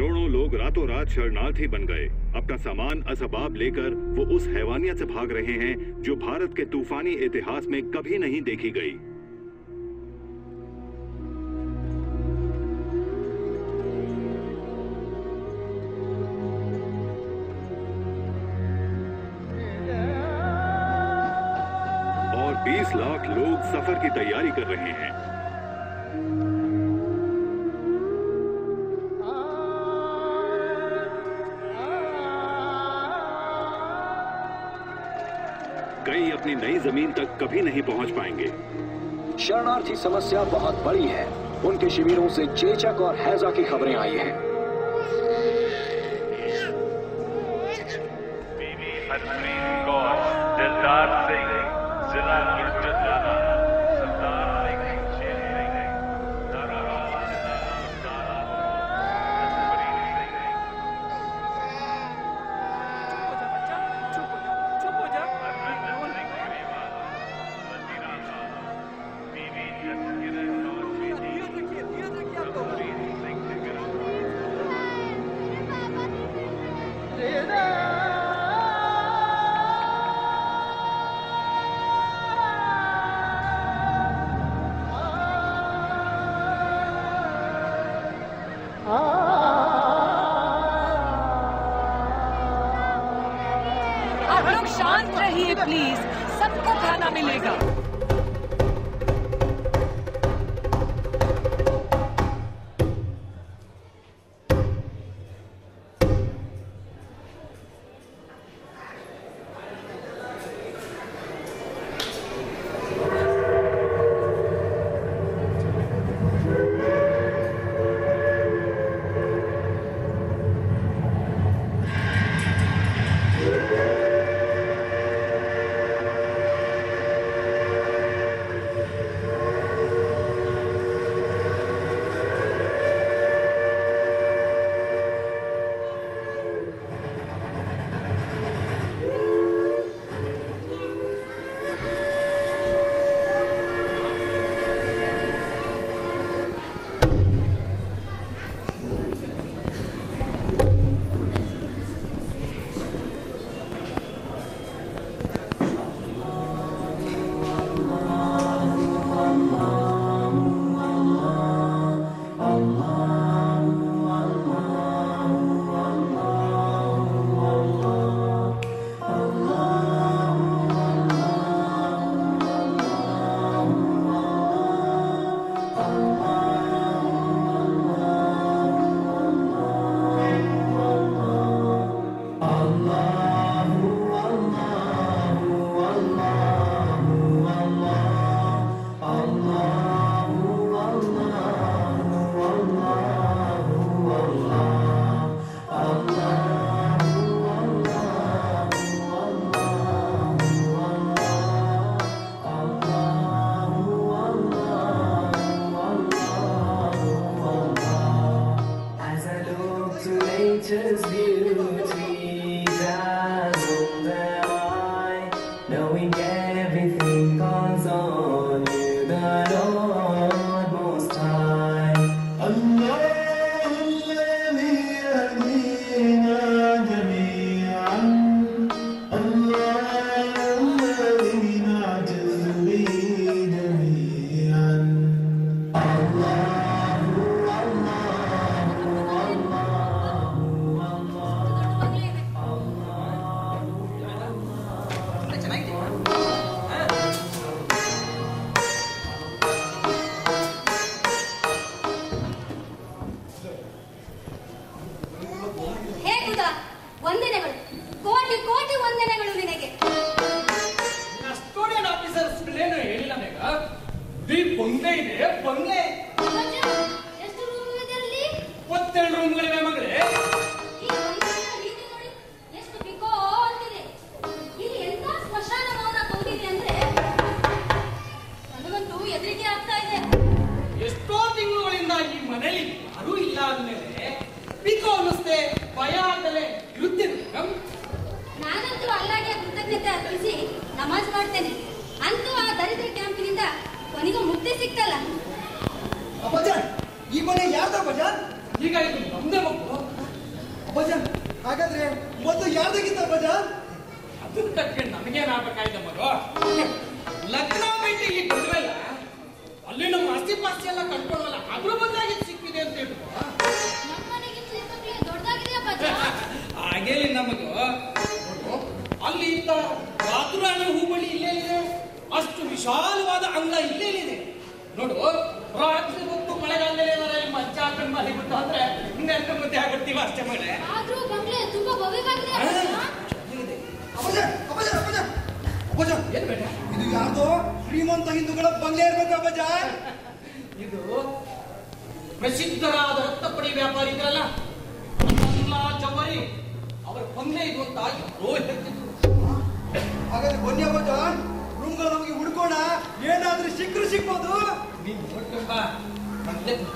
करोड़ों लोग रातों रात शरणार्थी बन गए अपना सामान असबाब लेकर वो उस हैवानियत से भाग रहे हैं जो भारत के तूफानी इतिहास में कभी नहीं देखी गई और 20 लाख लोग सफर की तैयारी कर रहे हैं कई अपनी नई जमीन तक कभी नहीं पहुंच पाएंगे शरणार्थी समस्या बहुत बड़ी है उनके शिविरों से चेचक और हैजा की खबरें आई हैं बीबी हरप्रीत कौर दिलदार सिंह जिला गुरजराना सरदार सिंह शेर सिंह दारा दारा बीबी जसकिरण और बीबी आप लोग शांत रहिए प्लीज सबको खाना मिलेगा As I look to nature's beauty, dazzled am I, knowing everything comes on you, the Lord Most High. Allah, الذي يهدينا جميعا الله الذي نعجز به جميعا ಹೇ ಖುದಾ ವಂದನೆಗಳು ಕೋಟಿ ಕೋಟಿ ವಂದನೆಗಳು ನಿನಗೆ ಕಸ್ಟೋಡಿಯನ್ ಆಫೀಸರ್ಸ್ಗಳೇನು ಹೇಳಿಲ್ಲ ಬೇಗ ಬಿ ಬಂಗ್ಲೆ ಇದೆ ಬಂಗ್ಲೆ ಅಜ್ಜ, ಎಷ್ಟು ರೂಮ್ ಇದೆ ಅಲ್ಲಿ ಇಪ್ಪತ್ತೆರಡು ರೂಮ್ಗಳಿವೆ ಮಗಳೇ ಈ ಬಂಗಲೆಯ ರೀತಿ ನೋಡಿ ಎಷ್ಟು ಬಿಕೋ ಅಂತಿದೆ ಇಲ್ಲಿ ಎಂತ ಸ್ಮಶಾನ ಭವನ ಕೂತಿದೆ ಅಂದ್ರೆ ನನಗಂತೂ ಹೆದರಿಕೆ ಆಗ್ತಾ ಇದೆ ಎಷ್ಟೋ ತಿಂಗಳುಗಳಿಂದ ಈ ಮನೇಲಿ ಯಾರೂ ಇಲ್ಲ ಅಂದ್ಮೇಲೆ ಬಿಕೋ ಅನ್ನಿಸ್ದೆ ಭಯ ಆಗಲೇ ಇರುತ್ತೇನೆ ಮೇಡಮ್ ನಾನಂತೂ ಅಲ್ಲಾಗೆ ಕೃತಜ್ಞತೆ ಅರ್ಪಿಸಿ ನಮಾಜ್ ಮಾಡ್ತೇನೆ ಅಂತೂ ಆ ದರಿದ್ರ ಕ್ಯಾಂಪಿನಿಂದ ಕೊನೆಗೂ ಮುಕ್ತಿ ಸಿಕ್ತಲ್ಲ ಅಪ್ಪಜಾನ್ ಈ ಮನೆ ಯಾರ್ದ ಅಪ್ಪಜಾನ್ ಈಗ ಇದು ನಮ್ದೇ ಮಕ್ಕಳು ಅಬ್ಬಜಾನ್ ಹಾಗಾದ್ರೆ ಮೊದಲು ಯಾರ್ದಾಗಿತ್ತ ಅಬ್ಬಜಾನ್ ಅದನ್ನ ತಕ್ಕ ನಮಗೇನಾಗಬೇಕಾಯ್ತ ಮಗ ಲಗ್ನ ಬಿಟ್ಟು ಇಲ್ಲಿ ಬಂದ್ವಲ್ಲ ಅಲ್ಲಿ ನಮ್ಮ ಆಸ್ತಿ ಪಾಸ್ತಿ ಎಲ್ಲ ಕಟ್ಕೊಂಡಲ್ಲ ಅದ್ರ ಬದಲಾಗಿ ಸಿಕ್ಕಿದೆ ಅಂತ ಹೇಳ್ಬಿಟ್ಟು ನಮ್ಮನೆಗಿಂತ ಈ ಬಂಗ್ಲೆ ದೊಡ್ಡದಾಗಿದೆ ಅಪ್ಪಾಜಿ ಹಾಗೇಲಿ ನಮಗ ನೋಡು, ಅಲ್ಲಿ ಇದ್ದ ಬಾತುರಾಣಿ ಹೂಬಳ್ಳಿ ಇಲ್ಲೇ ಇದೆ ಅಷ್ಟು ವಿಶಾಲವಾದ ಅಂಗಳ ಇಲ್ಲೇ ಇದೆ ನೋಡು ರಾತ್ರಿ ಹೊತ್ತು ಮಳೆಗಾಲದಲ್ಲಿ ಏನಾರ ಇಲ್ಲಿ ಮಂಚ ಹಾಕೊಂಡು ಮನೆ ಬಿಟ್ಟು ಅಂದ್ರೆ ನೆನ್ನೆ ಮುದ್ದೆ ಆಗಿರ್ತೀವ ಅಷ್ಟೇ ಮಳೆ ಆದ್ರೂ ಬಂಗ್ಲೆ ತುಂಬಾ ಭವ್ಯವಾಗಿದೆ ಅಪ್ಪಾಜಿ ಅಬ್ಬಜಾನ್ ಅಬ್ಬಜಾನ್ ಅಬ್ಬಜಾನ್ ಅಬ್ಬಜಾನ್ ಏನ್ ಬೇಡ ಇದು ಯಾರ್ದೋ ಶ್ರೀಮಂತ ಹಿಂದೂಗಳ ಬಂಗ್ಲೆ ಇರ್ಬೇಕು ಅಬ್ಬಜಾನ್ ಇದು ಪ್ರಸಿದ್ಧರಾದ ರಕ್ತಪಡಿ ವ್ಯಾಪಾರಿ ಇದ್ರಲ್ಲ ಅಬ್ದುಲ್ಲಾ ಜವರಿ ಅವರ ಬಂಗ್ಲೆ ಇದು ಅಂತ ಯಾರೋ ಹೇಳ್ತಿದ್ರು ಹಾಗಾದ್ರೆ ಬನ್ನಿ ಅಬ್ಬಜಾನ್ ರೂಮ್ಗಳು ನಮಗೆ ಹುಡ್ಕೋಣ ಏನಾದ್ರೂ ಸಿಕ್ಕರು ಸಿಗ್ಬೋದು ನೀನ್ ನೋಡ್ಕೊಂಡ್ ಬಾ ಬಂಗ್ಲೆ ಗೊತ್ತು.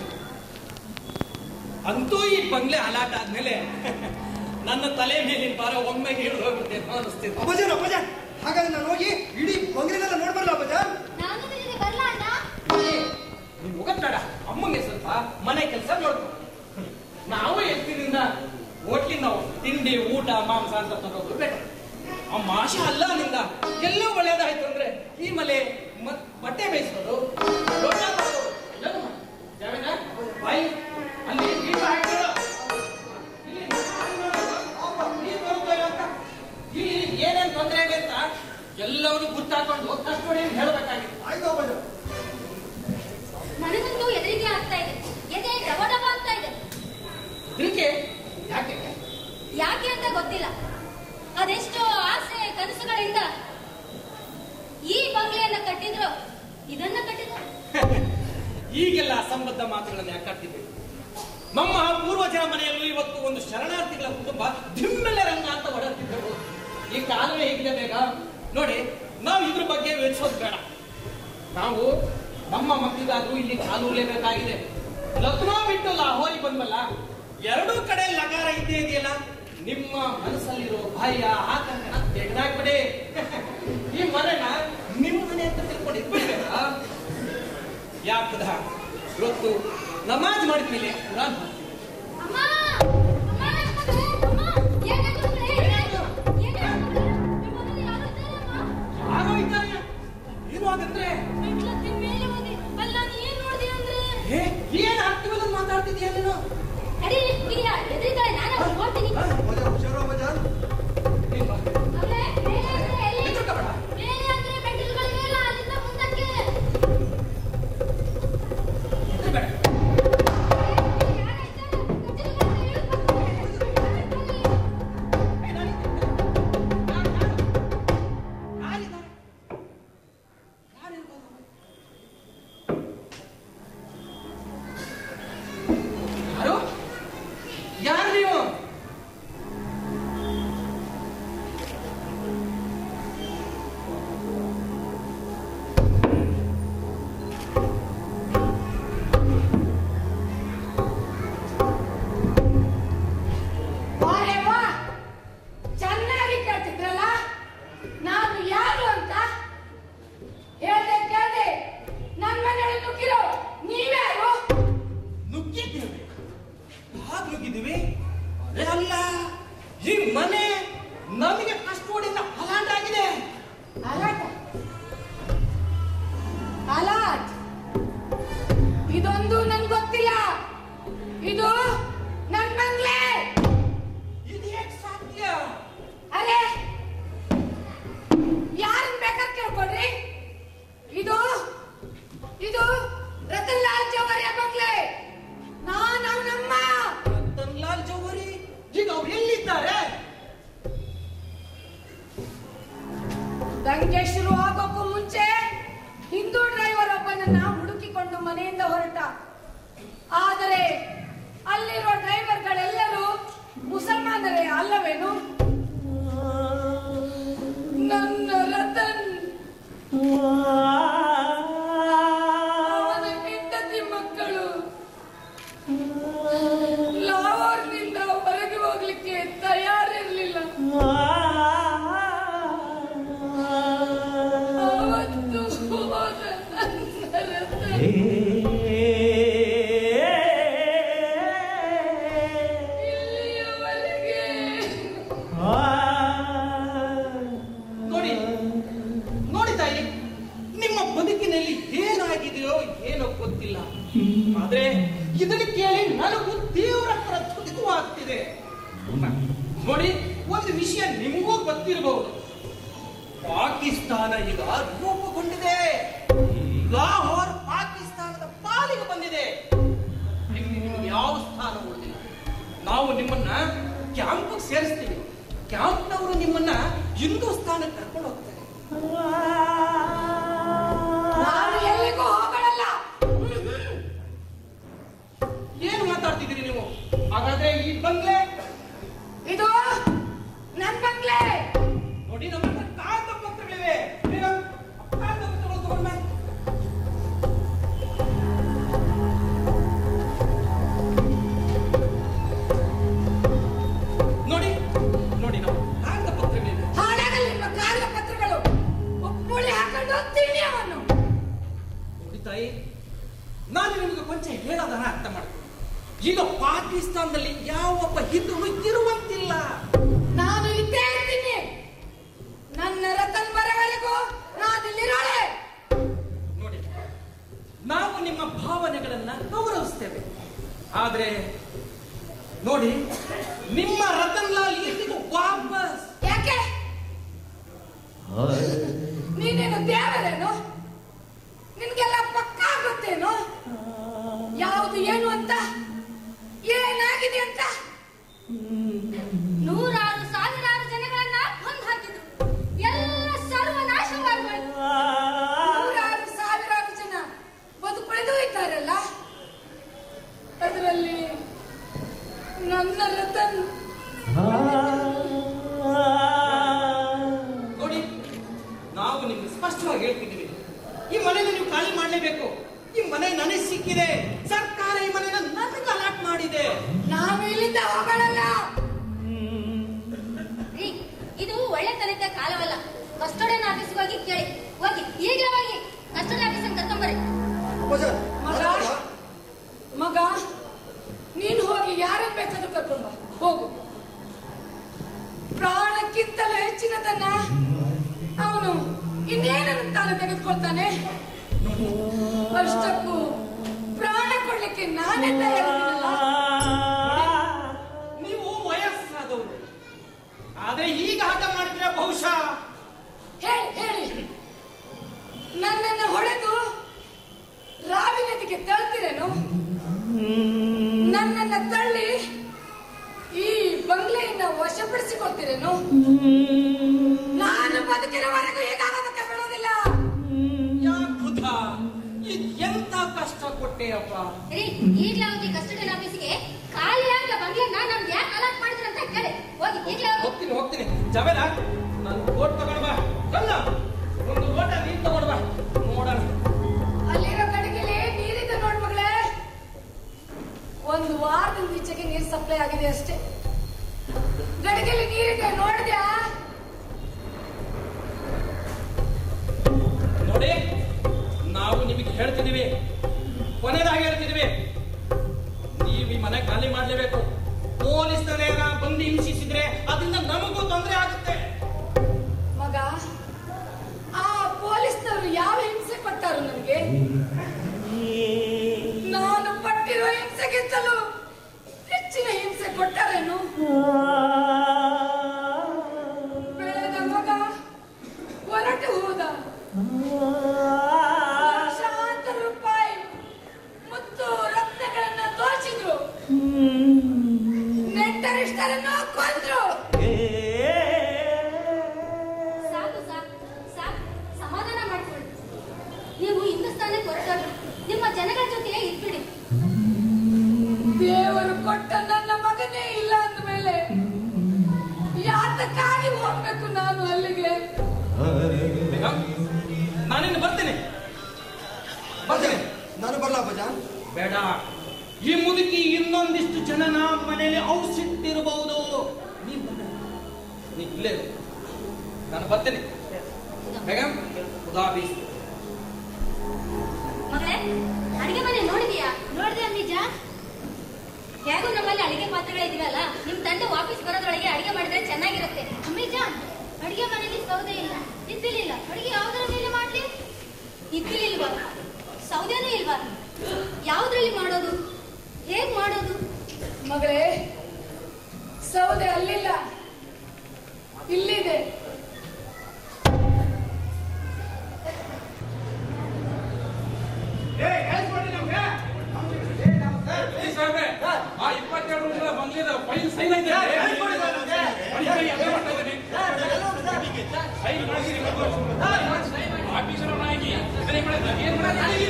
ಅಂತೂ ಈ ಬಂಗ್ಲೆ ಅಲಾಟ ಆದ್ಮೇಲೆ ನನ್ನ ತಲೆ ಮೇಲಿನ ಭಾರ ಒಮ್ಮೆ ಹಿಡಿದು ಹೋಗುತ್ತೆ ಅನಿಸ್ತಿತ್ತು ಅಬ್ಬಜಾನ್ ಅಬ್ಬಜಾನ್ ಹಾಗಾದ್ರೆ ನಾನು ಹೋಗಿ ಇಡೀ ಬಂಗ್ಲೆನೆಲ್ಲ ನೋಡ್ಬರಲ್ಲ ಅಬ್ಬಜಾನ್ ನಾನು ನಿನಗೆ ಬರಲ್ಲ ಅಣ್ಣ ನೀನ್ ಹೋಗತ್ತಾಡ ಅಮ್ಮಂಗೆ ಸ್ವಲ್ಪ ಮನೆ ಕೆಲಸ ನೋಡ್ಕೊ ನಾವು ಎತ್ತಿನಿಂದ ಹೋಟ್ಲಿಂದ ನಾವು ತಿಂಡಿ ಊಟ ಮಾಂಸ ಅಂತ ತರೋದು ಬೇಡ ಆ ಮಾಷ ಅಲ್ಲ ನಿಂದ ಎಲ್ಲ ಒಳ್ಳೇದಾಯ್ತು ಅಂದ್ರೆ ಈ ಮಲೆ ಮತ್ ಬಟ್ಟೆ ಬೇಯಿಸೋದು ಲೋಟ ಮಾಡೋದು ಎಲ್ಲನೂ ಮಾಡು. ಜಾವೇದ? ಬಾಯಿ ಅಲ್ಲಿ ದೀಪ ಹಾಕಿಡು. ಇಲ್ಲಿ ನೀರ್ ಬರುತ್ತಾ ಇಲ್ಲ ಅಂತ. ಇಲ್ಲಿ ಏನೇನ್ ತೊಂದರೆ ಇದೆ ಅಂತ ಎಲ್ಲವನ್ನೂ ಗುರ್ತಾಕೊಂಡು ಕಷ್ಟಪಡಿ ಹೇಳ್ಬೇಕಾಗಿತ್ತು ಆಯ್ತು ಅಬ್ಬಜಾನ್ ನನಗಂತೂ ಹೆದರಿಕೆ ಆಗ್ತಾ ಇದೆ ಎದೆ ಡಬ ಡಬ ಆಗ್ತಾ ಇದೆ ಇದಕ್ಕೆ ಯಾಕೆ ಯಾಕೆ ಅಂತ ಗೊತ್ತಿಲ್ಲ ಅದೆಷ್ಟೋ ಆಸೆ ಕನಸುಗಳಿಂದ ಈ ಬಂಗ್ಲೆಯನ್ನ ಕಟ್ಟಿದ್ರು ಇದನ್ನ ಕಟ್ಟಿದ್ರು ಈಗೆಲ್ಲ ಅಸಂಬದ್ಧ ಮಾತುಗಳನ್ನು ಯಾಕಾಡ್ತಿದ್ವಿ ನಮ್ಮ ಪೂರ್ವಜರ ಮನೆಯಲ್ಲೂ ಇವತ್ತು ಒಂದು ಶರಣಾರ್ಥಿಗಳ ಕುಟುಂಬ ದಿಮ್ಮೆಲೆ ರಂಗ ಅಂತ ಹೊಡೆಯುತ್ತಿದ್ದರು ಈ ಕಾಲವೇ ಹೇಗಿದೆ ಬೇಗ ನೋಡಿ ನಾವು ಇದ್ರ ಬಗ್ಗೆ ಯೋಚಿಸೋದು ಬೇಡ ನಾವು ನಮ್ಮ ಮಕ್ಕಳಿಗಾದ್ರೂ ಇಲ್ಲಿ ಕಾಲೂಲೇಬೇಕಾಗಿದೆ ಲಕ್ನೋ ಬಿಟ್ಟು ಲಾಹೋರಿ ಬಂದ್ವಲ್ಲ ಎರಡೂ ಕಡೆ ಲಗಾರ ಇದ್ದೇ ಇದೆಯಲ್ಲ ನಿಮ್ಮ ಮನಸ್ಸಲ್ಲಿರೋ ಭಯ ಆತಂಕನ ತೆಗೆದಾಕ್ಬಿಡಿ ಈ ಮನೆನ ನಿಮ್ಮ ಮನೆ ಅಂತ ತಿಳ್ಕೊಂಡು ಇದ್ಬಿಡ್ಬೇಕಾ ಯಾಕದ ಇವತ್ತು ನಮಾಜ್ ಮಾಡಿದ್ಮೇಲೆ ಕುರಾನ್ ಓದ್ತೀವಿ. ಅಮ್ಮ ಅಮ್ಮ ಅಮ್ಮ ಏನಾಯ್ತು ಮಗಳೇ? ಏನಾಯ್ತು? ಏನಾಯ್ತು ಮಗಳೇ? ನಿಮ್ಮನೇಲಿ ಯಾರು ಇದ್ದಾರಮ್ಮ? ಯಾರೋ ಇದ್ದಾರೆ ಏನು ಹಾಗಂದ್ರೆ ಮೆಟ್ಲತ್ತಿನ ಮೇಲೆ ಹೋಗಿ ಅಲ್ಲ ನೀ ಏನ್ ನೋಡ್ದಿ ಅಂದ್ರೆ ಏ ಏನ್ ಆಗ್ತಿವಲ್ಲ ಮಾತಾಡ್ತಿದ್ಯಾ ನೀನು ಅಡಿ ಇದೆಯಾ ಎದ್ರಿದ್ದಾರೆ ನಾನು ಅವ್ರು ನೋಡ್ತೀನಿ ಅಬ್ಬಜಾನ್ ಹುಷಾರು ಅಬ್ಬಜಾನ್ ನೀನ್ ಬಾ. ಮಗಳೇ ಮೇಲೆ ಅಂದ್ರೆ ಎಲ್ಲಿ ಹೆದ್ರುಕೋಬೇಡ. ಮೇಲೆ ಅಂದ್ರೆ ಮೆಟ್ಟಿಲುಗಳಿವೆಯಲ್ಲ ಅಲ್ಲಿಂದ ಮುಂದಕ್ಕೆ ಹೆದ್ರಬೇಡ. ಏ, ನಾನಿದ್ದೆ. ಯಾರು, ಯಾರು? ಯಾರಿದ್ದಾರೆ? ಯಾರಿರ್ಬೋದು? ಯಾರು ಯಾರು ನೀವು ವಾರೆ ವಾ ಚೆನ್ನಾಗಿ ಕೇಳ್ತಿದ್ರಲ್ಲ ನಾನು ಯಾರು ಅಂತ ಹೇಳ್ದೆ ಕೇಳ್ದೆ ನನ್ ಮನೆಯೊಳಗೆ ನುಗ್ಗಿರೋ ನೀವ್ಯಾರು ನುಗ್ಗಿದ್ದೇವೆ ಹಾಗೆ ನುಗ್ಗಿದ್ದೀವಿ ಅರೆ ಅಲ್ಲ ಈ ಮನೆ ನಮಗೆ ಕಷ್ಟೋಡಿಂದ ಅಲಾಂಟ ಆಗಿದೆ ಅಲಾಟ ಅಲಾಟ್ ಇದೊಂದು ನನ್ಗೆ ಗೊತ್ತಿಲ್ಲ ಇದು ನನ್ ಬಂಗ್ಲೆ ಇದು ಹೇಗೆ ಸಾಧ್ಯ ಅರೆ ಯಾರನ್ನ ಬೇಕಾದ್ರೆ ಕೇಳ್ಕೊಡ್ರಿ ಇದು ಇದು ರತನ್ ಲಾಲ್ ಜವರಿಯ ಬಂಗ್ಲೆ ನಾನು ಅವನಮ್ಮ ರತನ್ ಲಾಲ್ ಜೌಹರಿ ಈಗ ಅವ್ರು ಎಲ್ಲಿದ್ದಾರೆ ದಂಗೆ ಶುರು ಆಗೋಕ್ಕೂ ಮುಂಚೆ ಹಿಂದೂ ಡ್ರೈವರ್ ಒಬ್ಬನನ್ನ ಹುಡುಕಿಕೊಂಡು ಮನೆಯಿಂದ ಹೊರಟ ಆದರೆ ಅಲ್ಲಿರೋ ಡ್ರೈವರ್ಗಳೆಲ್ಲರೂ ಮುಸಲ್ಮಾನರೇ ಅಲ್ಲವೇನು ನನ್ನ ರತನ್ ಅವನ ಹೆಂಡತಿ ಮಕ್ಕಳು ಲಾಹೋರ್ನಿಂದ ಹೊರಗೆ ಹೋಗ್ಲಿಕ್ಕೆ ತಯಾರಿರ್ಲಿಲ್ಲ ಅವತ್ತು ಹೋದ ನನ್ನ ರತನ್ ಇಲ್ಲಿಯವರೆಗೆ ಆದ್ರೆ ಇದನ್ನು ಕೇಳಿ ನನಗೂ ತೀವ್ರ ಪ್ರಚುತಿಗೂ ಆಗ್ತಿದೆ ನೋಡಿ ಒಂದು ವಿಷಯ ನಿಮಗೂ ಗೊತ್ತಿರಬಹುದು ಪಾಕಿಸ್ತಾನ ಈಗ ರೂಪುಗೊಂಡಿದೆ ಲಾಹೋರ್ ಪಾಕಿಸ್ತಾನದ ಪಾಲಿಗೆ ಬಂದಿದೆ ಇಲ್ಲಿ ನಿಮಗೆ ಯಾವ ಸ್ಥಾನ ಉಳಿದಿಲ್ಲ ನಾವು ನಿಮ್ಮನ್ನ ಕ್ಯಾಂಪ್ ಸೇರಿಸ್ತೀವಿ ಕ್ಯಾಂಪ್ನವರು ನಿಮ್ಮನ್ನ ಹಿಂದೂಸ್ತಾನಕ್ಕೆ ಕರ್ಕೊಂಡು ಹೋಗ್ತಾರೆ ನಾನು ಎಲ್ಲಿಗೂ ಹೋಗಲ್ಲ ಏನು ಮಾತಾಡ್ತಿದ್ದೀರಿ ನೀವು ಹಾಗಾದ್ರೆ ಈ ಬಂಗ್ಲೆ ಇದು ನನ್ ಬಂಗ್ಲೆ ನೋಡಿ ನಮ್ಮ ಹತ್ರ ಕಾಗದ ಪತ್ರಗಳಿವೆ ಬೇಗ ಕಾಗದ ಪತ್ರಗಳು ತಗೊಂಡ್ ಬಾ. ನೋಡಿ ನೋಡಿ ನಾವು ಕಾಗದ ಪತ್ರಗಳಿವೆ ಹಾಳಾಗಲಿ ನಿಮ್ಮ ಕಾಗದ ಪತ್ರಗಳು ಉಪ್ಪುಳಿ ಹಾಕೊಂಡು ತಿಳಿ ಅವನು ನೋಡಿ ತಾಯಿ ನಾನು ನಿಮಗೆ ಕೊಂಚ ಹೇಳೋದನ್ನ ಅರ್ಥ ಮಾಡ್ತೀನಿ ಈಗ ಪಾಕಿಸ್ತಾನದಲ್ಲಿ ಯಾವೊಬ್ಬ ಹಿಂದೂ ಇರುವಂತಿಲ್ಲ ನಾನು ಇದ್ದೇ ಇರ್ತೀನಿ ನನ್ನ ರತನ್ ಬರೋವರೆಗೂ ನಾನು ಇಲ್ಲಿರೋಳೆ ನೋಡಿ ನಾವು ನಿಮ್ಮ ಭಾವನೆಗಳನ್ನ ಗೌರವಿಸ್ತೇವೆ ಆದ್ರೆ ನೋಡಿ ನಿಮ್ಮ ರತನ್ ಲಾಲ್ ಇಲ್ಲಿಗೂ ವಾಪಸ್ ಯಾಕೆ ನೀನೇನು ದೇವರೇನು ನಿನ್ಗೆಲ್ಲ ಪಕ್ಕ ಗೊತ್ತೇನು ಯಾವುದು ಏನು ಅಂತ ಏನಾಗಿದೆ ಅಂತ ನೂರಾರು ಸಾವಿರಾರು ಜನಗಳನ್ನ ಕೊಂದು ಹಾಕಿದ್ರು ಎಲ್ಲ ಸರ್ವನಾಶವಾಗೋಯ್ತು ನೂರಾರು ಸಾವಿರಾರು ಜನ ಬದುಕುಳಿದು ಇದ್ದಾರಲ್ಲ ಅದರಲ್ಲಿ ನನ್ನ ರತನ್ ನೋಡಿ ನಾವು ನಿಮ್ಗೆ ಸ್ಪಷ್ಟವಾಗಿ ಹೇಳ್ತಿದ್ದೀವಿ ಈ ಮನೆಯನ್ನು ನೀವು ಖಾಲಿ ಮಾಡಲೇಬೇಕು ಈ ಮನೆ ನನಗೆ ಸಿಕ್ಕಿದೆ ಸರ್ಕಾರ ಈ ಮನೆನ ನನಗೆ ಅಲಾಟ್ ಮಾಡಿದೆ ನಾನು ಇಲ್ಲಿಂದ ಹೋಗಲ್ಲ ರೀ, ಇದು ಒಳ್ಳೆತನದ ಕಾಲವಲ್ಲ ಕಸ್ಟೋಡಿಯನ್ ಆಫೀಸ್ಗೆ ಹೋಗಿ ಕೇಳಿ ಹೋಗಿ ಈಗಲೇ ಹೋಗಿ ಕಸ್ಟಡಿ ಆಫೀಸ್ ಕರ್ಕೊಂಬರ್ರಿ ಅಪ್ಪಾಜಾನ್, ಮಗ ಮಗ ನೀನು ಹೋಗಿ ಯಾರನ್ನ ಬೇಕಾದ್ರೂ ಕರ್ಕೊಂಡು ಬಾ ಹೋಗು ಪ್ರಾಣಕ್ಕಿಂತಲೂ ಹೆಚ್ಚಿನದನ್ನ ಅವನು ಇನ್ನೇನನ್ನು ತಾನು ತೆಗೆದುಕೊಳ್ತಾನೆ ಅಷ್ಟಕ್ಕೂ ಪ್ರಾಣ ಕೊಡ್ಲಿಕ್ಕೆ ನಾನೇ ತಯಾರಿಲ್ಲ ನೀವು ವಯಸ್ಸಾದವರು ಆದ್ರೆ ಈಗ ಹಠ ಮಾಡಿದ್ರೆ ಬಹುಶಃ ಹೇಳಿ ಹೇಳಿ ನನ್ನನ್ನು ಹೊಡೆದು ರಾವಿ ನದಿಗೆ ತಳ್ತೀರೇನು ನನ್ನನ್ನ ತಳ್ಳಿ ಈ ಬಂಗ್ಲೆಯನ್ನ ವಶಪಡಿಸಿಕೊಳ್ತೀರೇನು ನಾನು ಬದುಕಿರೋವರೆಗೂ ಹೀಗಾಗೋದಕ್ಕೆ ಬಿಡೋದಿಲ್ಲ ಯಾಕುಧ ಎಂತ ಕಷ್ಟ ಕೊಟ್ಟೆಯಪ್ಪ ರೀ ಈಗಲೇ ಹೋಗಿ ಕಸ್ಟಡಿಯನ್ ಆಫೀಸ್ಗೆ ಖಾಲಿಯಾದ ಬಂಗ್ಲೆನ ನಮ್ಗೆ ಯಾಕೆ ಅಲಾಟ್ ಮಾಡಿದ್ರು ಅಂತ ಕೇಳಿ ಹೋಗಿ ಈಗಲೇ ಹೋಗಿ ಹೋಗ್ತೀನಿ ಹೋಗ್ತೀನಿ ಜವೇಲ ನಾನು ಓಟ್ ತಗೊಂಡ್ ಬಾ ಕಲ್ಲ ಒಂದು ಓಟ ನೀನ್ ತಗೊಂಡ್ ಬಾ ನೋಡೋಣ ಅಲ್ಲಿರೋ ಕಡೆಗೆಲೆ ನೀರಿದೆ ನೋಡ್ ಮಗಳೇ ಒಂದು ವಾರದಿಂದ ಈಚೆಗೆ ನೀರು ಸಪ್ಲೈ ಆಗಿದೆ ಅಷ್ಟೇ ಗಡಿಗೆಲಿ ನೀರಿದೆ ನೋಡಿದ್ಯಾ ನೋಡಿ ನಾವು ನಿಮಗೆ ಹೇಳ್ತಿದೀವಿ ಕೊನೆದಾಗಿ ಹೇಳ್ತಿದೀವಿ ನೀವು ಈ ಮನೆ ಖಾಲಿ ಮಾಡ್ಲೇಬೇಕು ಪೊಲೀಸ್ನವರೇ ಬಂದು ಹಿಂಸಿಸಿದ್ರೆ ಅದರಿಂದ ನಮಗೂ ತೊಂದರೆ ಆಗುತ್ತೆ ಮಗ ಆ ಪೊಲೀಸ್ನವರು ಯಾವ ಹಿಂಸೆ ಕೊಟ್ಟಾರು ನನಗೆ ನಾನು ಪಟ್ಟಿರೋ ಹಿಂಸೆಗಿಂತಲೂ ಹೆಚ್ಚಿನ ಹಿಂಸೆ ಕೊಟ್ಟಾರೇನು ಬೆಳೆದ ಮಗ ಹೊರಟು ಹೋದ ಲಕ್ಷಾಂತರ ರೂಪಾಯಿ ಮುತ್ತು ರತ್ನಗಳನ್ನ ದೋಚಿದ್ರು ನೆಂಟರಿಷ್ಟರನ್ನು ಕೊಂದ್ರು ಸಾಕು ಸಾಕು ಸಾಕು ಸಮಾಧಾನ ಮಾಡ್ಕೊಳ್ಳಿ ನೀವು ಹಿಂದೂಸ್ತಾನಕ್ಕೆ ಹೊರಟೋಗಿ ನಿಮ್ಮ ಜನಗಳ ಜೊತೆ ಇದ್ಬಿಡಿ ದೇವರು ಕೊಟ್ಟ ನನ್ನ ಮಗನೇ ಇಲ್ಲ ಅಂದ್ಮೇಲೆ ಯಾತಕ್ಕಾಗಿ ಹೋಗ್ಬೇಕು ನಾನು ಅಲ್ಲಿಗೆ ಬೇಗ ನಾನಿನ್ನು ಬರ್ತೇನೆ ಬರ್ತೇನೆ ನಾನು ಬರಲ್ಲ ಅಪ್ಪಾಜಾನ್ ಬೇಡ ಈ ಮುದುಕಿ ಇನ್ನೊಂದಿಷ್ಟು ಜನನ ಮನೆಯಲ್ಲಿ ಔಷಧಿರಬಹುದು ನೀನ್ ಬೇಡ. ನೀ ಇಲ್ಲೇ ಇರು. ನಾನು ಬರ್ತೇನೆ ಬೇಗ ಉದಾಬೀಸ್ ಮಗಳೇ ಅಡಿಗೆ ಮನೆ ನೋಡಿದೀಯಾ ನೋಡಿದೆ ನಿಜ ಹೇಗೂ ನಮ್ಮಲ್ಲಿ ಅಡಿಗೆ ಪಾತ್ರೆಗಳಿದೆಯಲ್ಲ ನಿಮ್ ತಂದೆ ವಾಪಸ್ ಬರೋದ್ರೊಳಗೆ ಅಡಿಗೆ ಮಾಡಿದ್ರೆ ಚೆನ್ನಾಗಿರುತ್ತೆ ಅಮ್ಮಿಜ ಅಡಿಗೆ ಮನೆಯಲ್ಲಿ ಸೌದೆ ಇಲ್ಲ ಇದ್ದಿಲಿಲ್ಲ ಅಡಿಗೆ ಯಾವ್ದರ ಮೇಲೆ ಮಾಡ್ಲಿ ಇದ್ದಿಲಿಲ್ವಾ ಸೌದೆನೂ ಇಲ್ವಾ ಯಾವ್ದ್ರ ಯಾರಲ್ಲಿ ಮಾಡೋದು ಹೇಗ್ ಮಾಡೋದು ಮಗಳೇ ಸೌದೆ ಅಲ್ಲಿಲ್ಲ ಇಲ್ಲಿದೆ ಆ ಇಪ್ಪತ್ತೆರಡು ವರ್ಷದ ಬಂಗ್ಲೆದ ಫೈಲ್ ಸೈನ್ ಐತೆ ಬರೀ ಕೈ ಅದೇ ಮಾಡ್ತಾ ಇದ್ದೀನಿ. ಸೈನ್ ಮಾಡ್ತೀರಿ ಆಫೀಸರ್ ನಾಯಕಿ ಇದನ್ನೇ ಮಾಡಿದ್ರೆ ಏನ್ ಮಾಡಿದ್ರೆ ಅದೇ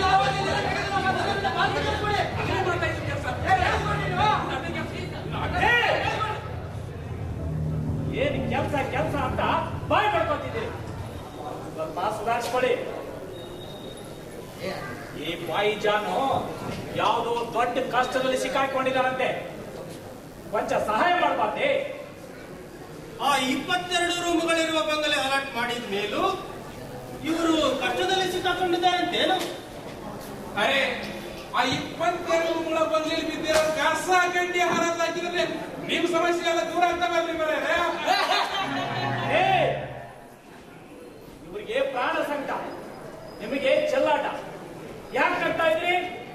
ಮಾಡ್ತಾ ಇದ್ದೀನಿ ಕೆಲಸ ಏನ್ ಕೆಲ್ಸ ಕೆಲ್ಸ ಅಂತ ಬಾಯ್ ಮಾಡ್ಕೊತಿದ್ದೀರಿ ಸ್ವಲ್ಪ ಸುಧಾರಿಸ್ಕೊಳ್ಳಿ ಈ ಬಾಯಿ ಜಾನು ಯಾವುದೋ ದೊಡ್ಡ ಕಷ್ಟದಲ್ಲಿ ಸಿಕ್ಕಾಕೊಂಡಿದ್ದಾರಂತೆ ಕೊಂಚ ಸಹಾಯ ಮಾಡ್ಬಾರ್ದೆ ಆ ಇಪ್ಪತ್ತೆರಡು ರೂಮುಗಳಿರುವ ಬಂಗಲೆ ಅಲಾಟ್ ಮಾಡಿದ ಮೇಲೂ ಇವರು ಕಷ್ಟದಲ್ಲಿ ಸಿಕ್ಕಾಕೊಂಡಿದ್ದಾರಂತೇನು ಅರೆ ಆ ಇಪ್ಪತ್ತೆರಡು ರೂಮ್ಗಳ ಬಂಗ್ಲೆಯಲ್ಲಿ ಬಿದ್ದಿರೋ ಕಸ ಗಡ್ಡಿ ಹಾರಲ್ಲ ಹಾಕಿದ್ರೆ ನಿಮ್ ಸಮಸ್ಯೆ ಎಲ್ಲ ದೂರ ಆಗ್ತಾವಲ್ರಿ ಬರೇ ಏ ಇವ್ರಿಗೆ ಪ್ರಾಣ ಸಂಕಟ ನಿಮಗೆ ಚೆಲ್ಲಾಟ ಯಾಕೆ ಕಟ್ತಾ ಇದ್ರಿ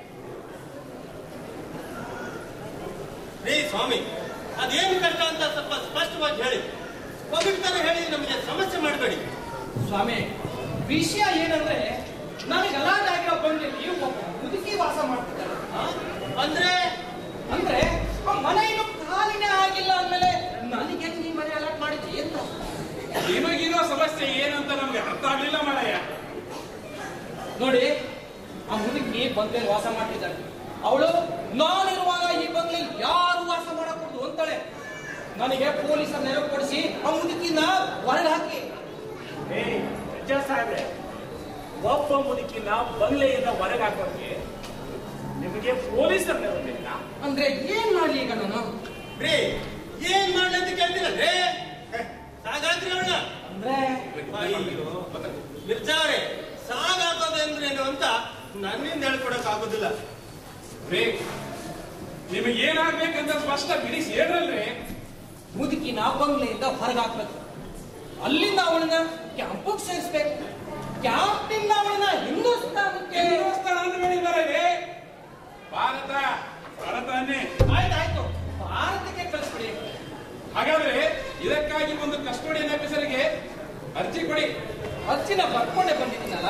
ರೀ ಸ್ವಾಮಿ ಅದೇನು ಕಷ್ಟ ಅಂತ ಸ್ವಲ್ಪ ಸ್ಪಷ್ಟವಾಗಿ ಹೇಳಿ ಒಗ್ಗಟ್ಟನ ಹೇಳಿ ನಮಗೆ ಸಮಸ್ಯೆ ಮಾಡಬೇಡಿ ಸ್ವಾಮಿ ವಿಷಯ ಏನಂದ್ರೆ ನನಗೆ ಗಲಾಟೆ ಆಗಿರೋ ಬಂಗ್ಲೆಯಲ್ಲಿ ಒಬ್ಬ ಮುದುಕಿ ವಾಸ ಮಾಡ್ತಿದ್ದಾರೆ ಆ? ಅಂದ್ರೆ ಅಂದ್ರೆ ಆ ಮನೆ ಇನ್ನು ಖಾಲಿನೇ ಆಗಿಲ್ಲ ಅಂದ್ಮೇಲೆ ನನಗೆ ನೀ ಮನೆ ಅಲಾಟ್ ಮಾಡಿದ್ದಿ ಅಂತ ನಿಮಗಿರೋ ಸಮಸ್ಯೆ ಏನಂತ ನಮ್ಗೆ ಅರ್ಥ ಆಗ್ಲಿಲ್ಲ ಮಾರಾಯ ನೋಡಿ ಆ ಮುದುಕಿ ಬಂಗ್ಲೆಯಲ್ಲಿ ವಾಸ ಮಾಡ್ತಿದ್ದಾಳೆ ಅವಳು ನಾನಿರುವಾಗ ಈ ಬಂಗ್ಲೆಯಲ್ಲಿ ಯಾರು ವಾಸ ಮಾಡಕೂಡದು ಅಂತಾಳೆ ನನಗೆ ಪೊಲೀಸರ ನೆರವು ಕೊಡಿಸಿ ಆ ಮುದುಕಿನ ಹೊರಗೆ ಹಾಕಿ ಏ ಅಜ್ಜ ಸಾಹೇಬ್ರೆ ಒಬ್ಬ ಮುದುಕಿನ ಬಂಗ್ಲೆಯಿಂದ ಹೊರಗೆ ಹಾಕೋಕೆ ನಿಮಗೆ ಪೊಲೀಸರ ನೆರವು ಬೇಕಾ ಅಂದ್ರೆ ಏನ್ ಮಾಡ್ಲಿ ಈಗ ನಾನು ರೀ ಏನ್ ಮಾಡ್ಲಿ ಅಂತ ಕೇಳ್ತೀರಲ್ರಿ ಸಾಗಾದ್ರಿ ಅವಳ ಅಂದ್ರೆ ಮಿರ್ಜಾರೆ ಸಾಗಾಗೋದಂದ್ರೇನು ಅಂತ ನನ್ನಿಂದ ಹೇಳ್ಕೊಡಕ್ ಆಗೋದಿಲ್ಲ ರೀ ನಿಮಗೆ ಏನಾಗ್ಬೇಕಂತ ಸ್ಪಷ್ಟ ಬಿಡಿಸಿ ಹೇಳ್ರಲ್ರಿ ಮುದುಕಿನ ಬಂಗ್ಲೆಯಿಂದ ಹೊರಗೆ ಹಾಕ್ಬೇಕು ಅಲ್ಲಿಂದ ಅವಳನ್ನ ಕ್ಯಾಂಪಿಗೆ ಸೇರಿಸ್ಬೇಕು ಕ್ಯಾಂಪಿಂದ ಅವಳನ್ನ ಹಿಂದೂಸ್ತಾನಕ್ಕೆ ಹಿಂದೂಸ್ತಾನ ಅಂತ ಹೇಳಿದಾರೆ ಭಾರತ ಭಾರತ ಅನ್ನೇ ಆಯ್ತಾಯ್ತು ಭಾರತಕ್ಕೆ ಕಳಿಸ್ಬಿಡಿ ಹಾಗಾದ್ರೆ ಇದಕ್ಕಾಗಿ ಒಂದು ಕಸ್ಟೋಡಿಯನ್ ಆಫೀಸರ್ಗೆ ಅರ್ಜಿ ಕೊಡಿ ಅರ್ಜಿನ ಬರ್ಕೊಂಡೆ ಬಂದಿದ್ದೀನಲ್ಲ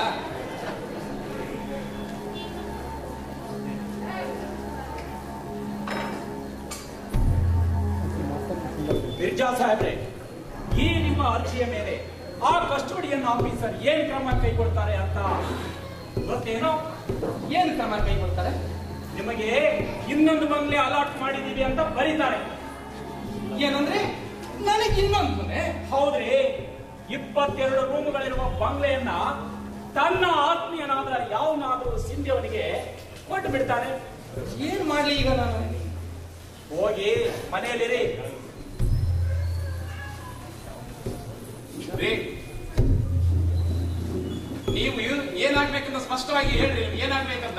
ಮಿರ್ಜಾ ಸಾಹೇಬ್ರೆ ಈ ನಿಮ್ಮ ಅರ್ಜಿಯ ಮೇಲೆ ಆ ಕಸ್ಟೋಡಿಯನ್ ಆಫೀಸರ್ ಏನ್ ಕ್ರಮ ಕೈಗೊಳ್ತಾರೆ ಅಂತ ಗೊತ್ತೇನೋ ಏನ್ ಕ್ರಮ ಕೈಗೊಳ್ತಾರೆ ನಿಮಗೆ ಇನ್ನೊಂದು ಬಂಗ್ಲೆ ಅಲಾಟ್ ಮಾಡಿದೀವಿ ಅಂತ ಬರೀತಾರೆ ಏನಂದ್ರೆ ನನಗೆ ಇನ್ನೊಂದು ಮನೆ ಹೌದ್ರಿ ಇಪ್ಪತ್ತೆರಡು ರೂಮುಗಳಿರುವ ಬಂಗ್ಲೆಯನ್ನ ತನ್ನ ಆತ್ಮೀಯನಾದ ಯಾವನಾದರೂ ಸಿಂಧಿಯವನಿಗೆ ಕೊಟ್ಟು ಬಿಡ್ತಾನೆ ಏನ್ ಮಾಡ್ಲಿ ಈಗ ನಾನು ಹೋಗಿ ಮನೆಯಲ್ಲಿರಿ ರೀ ನೀವು ಇವ್- ಏನಾಗ್ಬೇಕಂತ ಸ್ಪಷ್ಟವಾಗಿ ಹೇಳ್ರಿ ನೀವು ಏನಾಗ್ಬೇಕಂತ